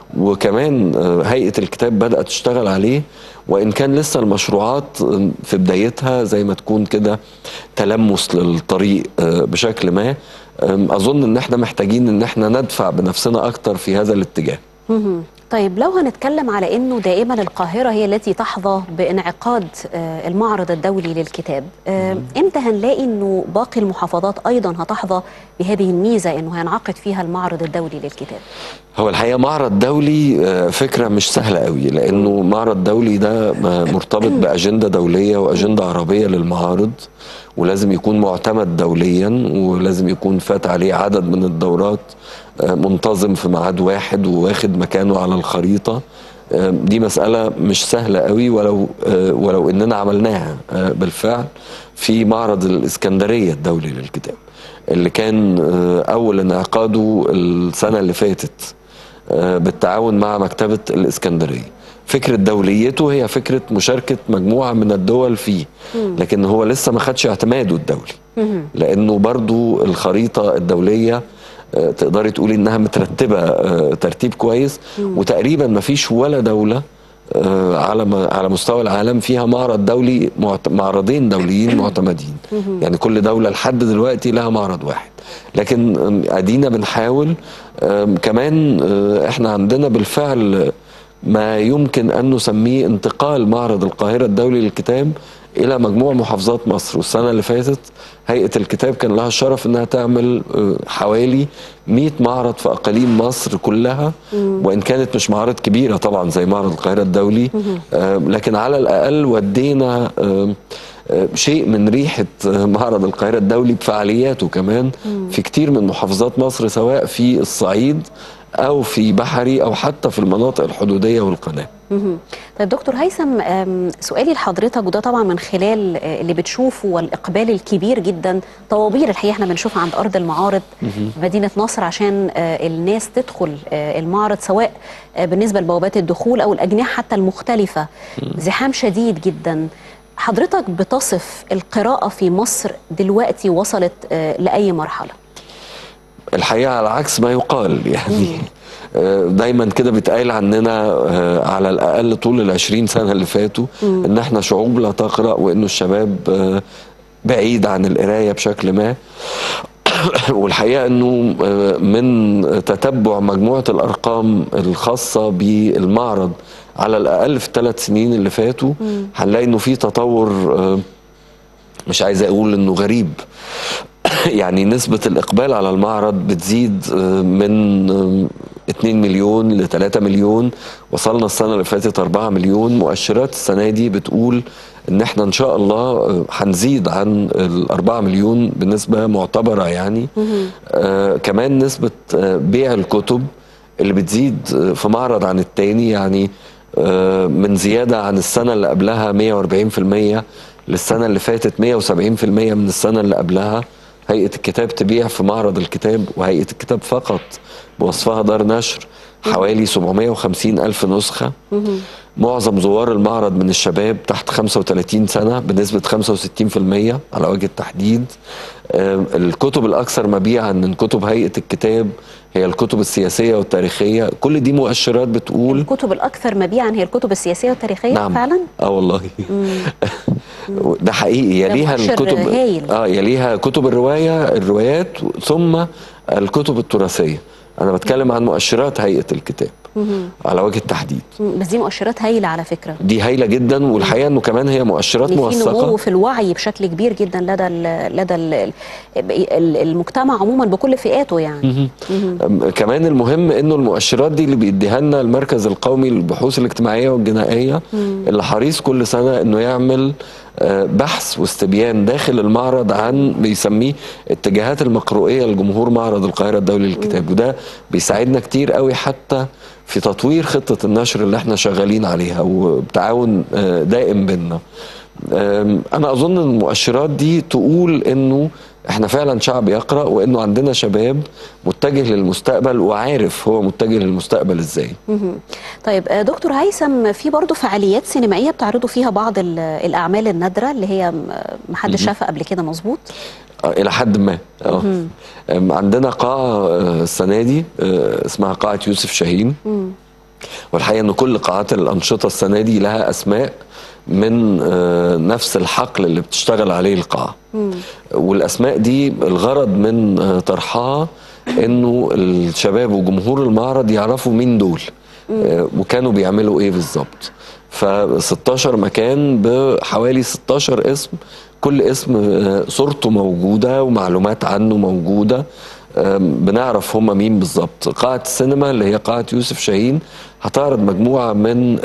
وكمان آه، هيئه الكتاب بدات تشتغل عليه وان كان لسه المشروعات آه، في بدايتها زي ما تكون كده تلمس للطريق آه، بشكل ما آم، اظن ان احنا محتاجين ان احنا ندفع بنفسنا اكتر في هذا الاتجاه مهم. طيب لو هنتكلم على انه دائما القاهره هي التي تحظى بانعقاد آه، المعرض الدولي للكتاب آه، امتى هنلاقي انه باقي المحافظات ايضا هتحظى بهذه الميزه انه هينعقد فيها المعرض الدولي للكتاب هو الحقيقه معرض دولي آه، فكره مش سهله قوي لانه معرض دولي ده آه، مرتبط باجنده دوليه واجنده عربيه للمعارض ولازم يكون معتمد دوليا ولازم يكون فات عليه عدد من الدورات آه، منتظم في ميعاد واحد وواخد مكانه على الخريطه آه، دي مسألة مش سهلة قوي ولو آه، ولو إننا عملناها آه، بالفعل في معرض الإسكندرية الدولي للكتاب اللي كان آه، أول انعقاده السنة اللي فاتت آه، بالتعاون مع مكتبة الإسكندرية فكرة دوليته هي فكرة مشاركة مجموعة من الدول فيه لكن هو لسه ما خدش اعتماده الدولي لأنه برضو الخريطة الدولية آه، تقدري تقولي انها مترتبه آه، ترتيب كويس وتقريبا ما فيش ولا دوله آه، على م- على مستوى العالم فيها معرض دولي معت- معرضين دوليين معتمدين يعني كل دوله لحد دلوقتي لها معرض واحد لكن آم، ادينا بنحاول آم، كمان آه، احنا عندنا بالفعل ما يمكن ان نسميه انتقال معرض القاهره الدولي للكتاب الى مجموع محافظات مصر والسنه اللي فاتت هيئه الكتاب كان لها الشرف انها تعمل آه، حوالي 100 معرض في اقاليم مصر كلها وان كانت مش معارض كبيره طبعا زي معرض القاهره الدولي آه، لكن على الاقل ودينا آه، آه، شيء من ريحه آه، معرض القاهره الدولي بفعالياته كمان في كتير من محافظات مصر سواء في الصعيد او في بحري او حتى في المناطق الحدوديه والقناه مهم. طيب دكتور هيثم آم، سؤالي لحضرتك وده طبعا من خلال آه، اللي بتشوفه والاقبال الكبير جدا طوابير الحقيقه احنا بنشوفها عند ارض المعارض في مدينه نصر عشان آه، الناس تدخل آه، المعرض سواء آه، بالنسبه لبوابات الدخول او الاجنحه حتى المختلفه زحام شديد جدا حضرتك بتصف القراءه في مصر دلوقتي وصلت آه، لاي مرحله الحقيقه على عكس ما يقال يعني آه، دايما كده بيتقال عننا آه، على الاقل طول العشرين سنه اللي فاتوا ان احنا شعوب لا تقرا وانه الشباب آه، بعيد عن القرايه بشكل ما والحقيقه انه آه، من تتبع مجموعه الارقام الخاصه بالمعرض على الاقل في الثلاث سنين اللي فاتوا هنلاقي انه في تطور آه، مش عايز اقول انه غريب يعني نسبة الإقبال على المعرض بتزيد آه، من آه، 2 مليون ل 3 مليون وصلنا السنة اللي فاتت 4 مليون مؤشرات السنة دي بتقول إن إحنا إن شاء الله آه، هنزيد عن ال 4 مليون بنسبة معتبرة يعني آه كمان نسبة آه بيع الكتب اللي بتزيد آه، في معرض عن التاني يعني آه، من زيادة عن السنة اللي قبلها 140% للسنة اللي فاتت 170% من السنة اللي قبلها هيئة الكتاب تبيع في معرض الكتاب وهيئة الكتاب فقط بوصفها دار نشر حوالي 750 ألف نسخة معظم زوار المعرض من الشباب تحت 35 سنة بنسبة 65% على وجه التحديد آه، الكتب الأكثر مبيعا من كتب هيئة الكتاب هي الكتب السياسية والتاريخية كل دي مؤشرات بتقول الكتب الاكثر مبيعا هي الكتب السياسيه والتاريخيه نعم فعلا اه والله ده حقيقي يليها مؤشر الكتب هايل. اه يليها كتب الروايه الروايات ثم الكتب التراثيه انا بتكلم عن مؤشرات هيئه الكتاب على وجه التحديد مم، بس دي مؤشرات هايله على فكره دي هايله جدا والحقيقه انه كمان هي مؤشرات ان في نمو موثقه في الوعي بشكل كبير جدا لدى ال لدى ال ال المجتمع عموما بكل فئاته يعني أم- كمان المهم انه المؤشرات دي اللي بيديها لنا المركز القومي للبحوث الاجتماعيه والجنائيه اللي حريص كل سنه انه يعمل آه، بحث واستبيان داخل المعرض عن بيسميه اتجاهات المقروئيه لجمهور معرض القاهره الدولي للكتاب وده بيساعدنا كتير قوي حتى في تطوير خطه النشر اللي احنا شغالين عليها وبتعاون آه، دائم بينا أم، انا اظن ان المؤشرات دي تقول انه احنا فعلا شعب يقرا وانه عندنا شباب متجه للمستقبل وعارف هو متجه للمستقبل ازاي مهم. طيب آه، دكتور هيثم في برضه فعاليات سينمائيه بتعرضوا فيها بعض ال- الاعمال النادره اللي هي م- محدش شافها قبل كده مظبوط آه، الى حد ما اه أم، عندنا قاعه آه، السنه دي آه، اسمها قاعه يوسف شاهين والحقيقه ان كل قاعات الانشطه السنه دي لها اسماء من آه، نفس الحقل اللي بتشتغل عليه القاعه والاسماء دي الغرض من آه، طرحها انه الشباب وجمهور المعرض يعرفوا مين دول آه، وكانوا بيعملوا ايه بالظبط ف 16 مكان بحوالي 16 اسم كل اسم آه، صورته موجوده ومعلومات عنه موجوده آم، بنعرف هم مين بالظبط قاعة السينما اللي هي قاعة يوسف شاهين هتعرض مجموعة من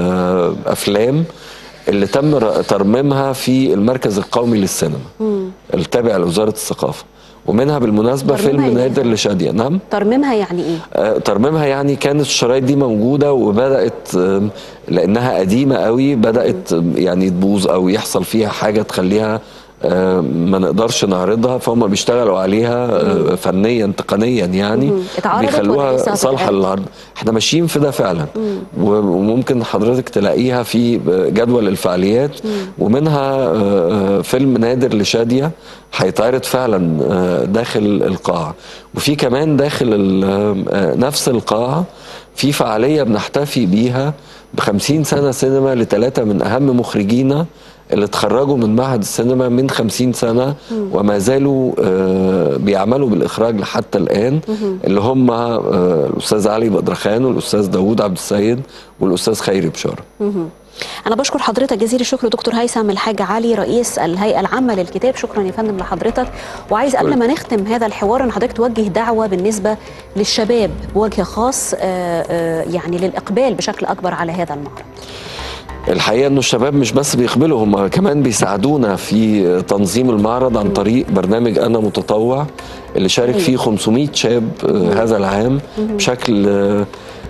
الأفلام اللي تم ر- ترميمها في المركز القومي للسينما التابع لوزارة الثقافة ومنها بالمناسبة ترميمها فيلم يعني إيه؟ نادر لشادية نعم ترميمها يعني ايه آه، ترميمها يعني كانت الشرايط دي موجودة وبدأت آم، لأنها قديمة قوي بدأت آم، يعني تبوظ أو يحصل فيها حاجة تخليها آم، ما نقدرش نعرضها فهم بيشتغلوا عليها آه، فنيا تقنيا يعني مم. اتعرضت ولا بيخلوها لسه صالحة هتتعرض؟ للعرض احنا ماشيين في ده فعلا و- وممكن حضرتك تلاقيها في جدول الفعاليات ومنها آه، آه، فيلم نادر لشادية هيتعرض فعلا آه، داخل القاعة وفي كمان داخل ال- آه، نفس القاعة في فعالية بنحتفي بيها بخمسين سنة سينما لثلاثة من أهم مخرجينا اللي اتخرجوا من معهد السينما من خمسين سنة وما زالوا آه، بيعملوا بالإخراج حتى الآن اللي هم آه، الأستاذ علي بدرخان والأستاذ داوود عبد السيد والأستاذ خيري بشارة أنا بشكر حضرتك جزيل الشكر دكتور هيثم الحاج علي رئيس الهيئة العامة للكتاب شكرا يا فندم لحضرتك وعايز قبل ما نختم هذا الحوار أن حضرتك توجه دعوة بالنسبة للشباب بوجه خاص آه، آه، يعني للإقبال بشكل أكبر على هذا المعرض الحقيقه انه الشباب مش بس بيقبلوا هم كمان بيساعدونا في تنظيم المعرض عن طريق برنامج انا متطوع اللي شارك فيه 500 شاب آه، هذا العام بشكل آه،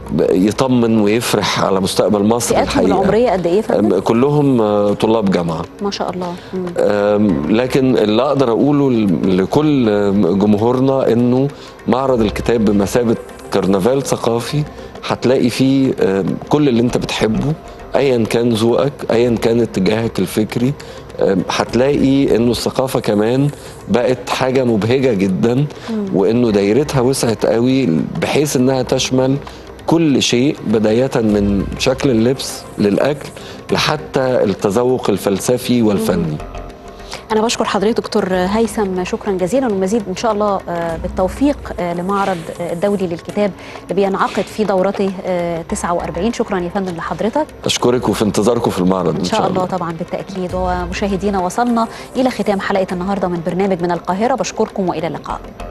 يطمن ويفرح على مستقبل مصر فئاتهم الحقيقه العمرية قد إيه يا فندم؟ آم، كلهم آه، طلاب جامعه ما شاء الله مم. آم، لكن اللي اقدر اقوله ل- لكل آم، جمهورنا انه معرض الكتاب بمثابه كرنفال ثقافي هتلاقي فيه آم، كل اللي انت بتحبه ايا كان ذوقك ايا كان اتجاهك الفكري آم، هتلاقي انه الثقافه كمان بقت حاجه مبهجه جدا وانه دايرتها وسعت قوي بحيث انها تشمل كل شيء بداية من شكل اللبس للأكل لحتى التذوق الفلسفي والفني أنا بشكر حضرتك دكتور هيثم شكرا جزيلا والمزيد إن شاء الله آه، بالتوفيق آه، لمعرض آه، الدولي للكتاب اللي بينعقد في دورته آه، 49 شكرا يا فندم لحضرتك أشكرك وفي انتظاركم في المعرض إن شاء الله طبعا بالتأكيد ومشاهدينا وصلنا إلى ختام حلقة النهاردة من برنامج من القاهرة بشكركم وإلى اللقاء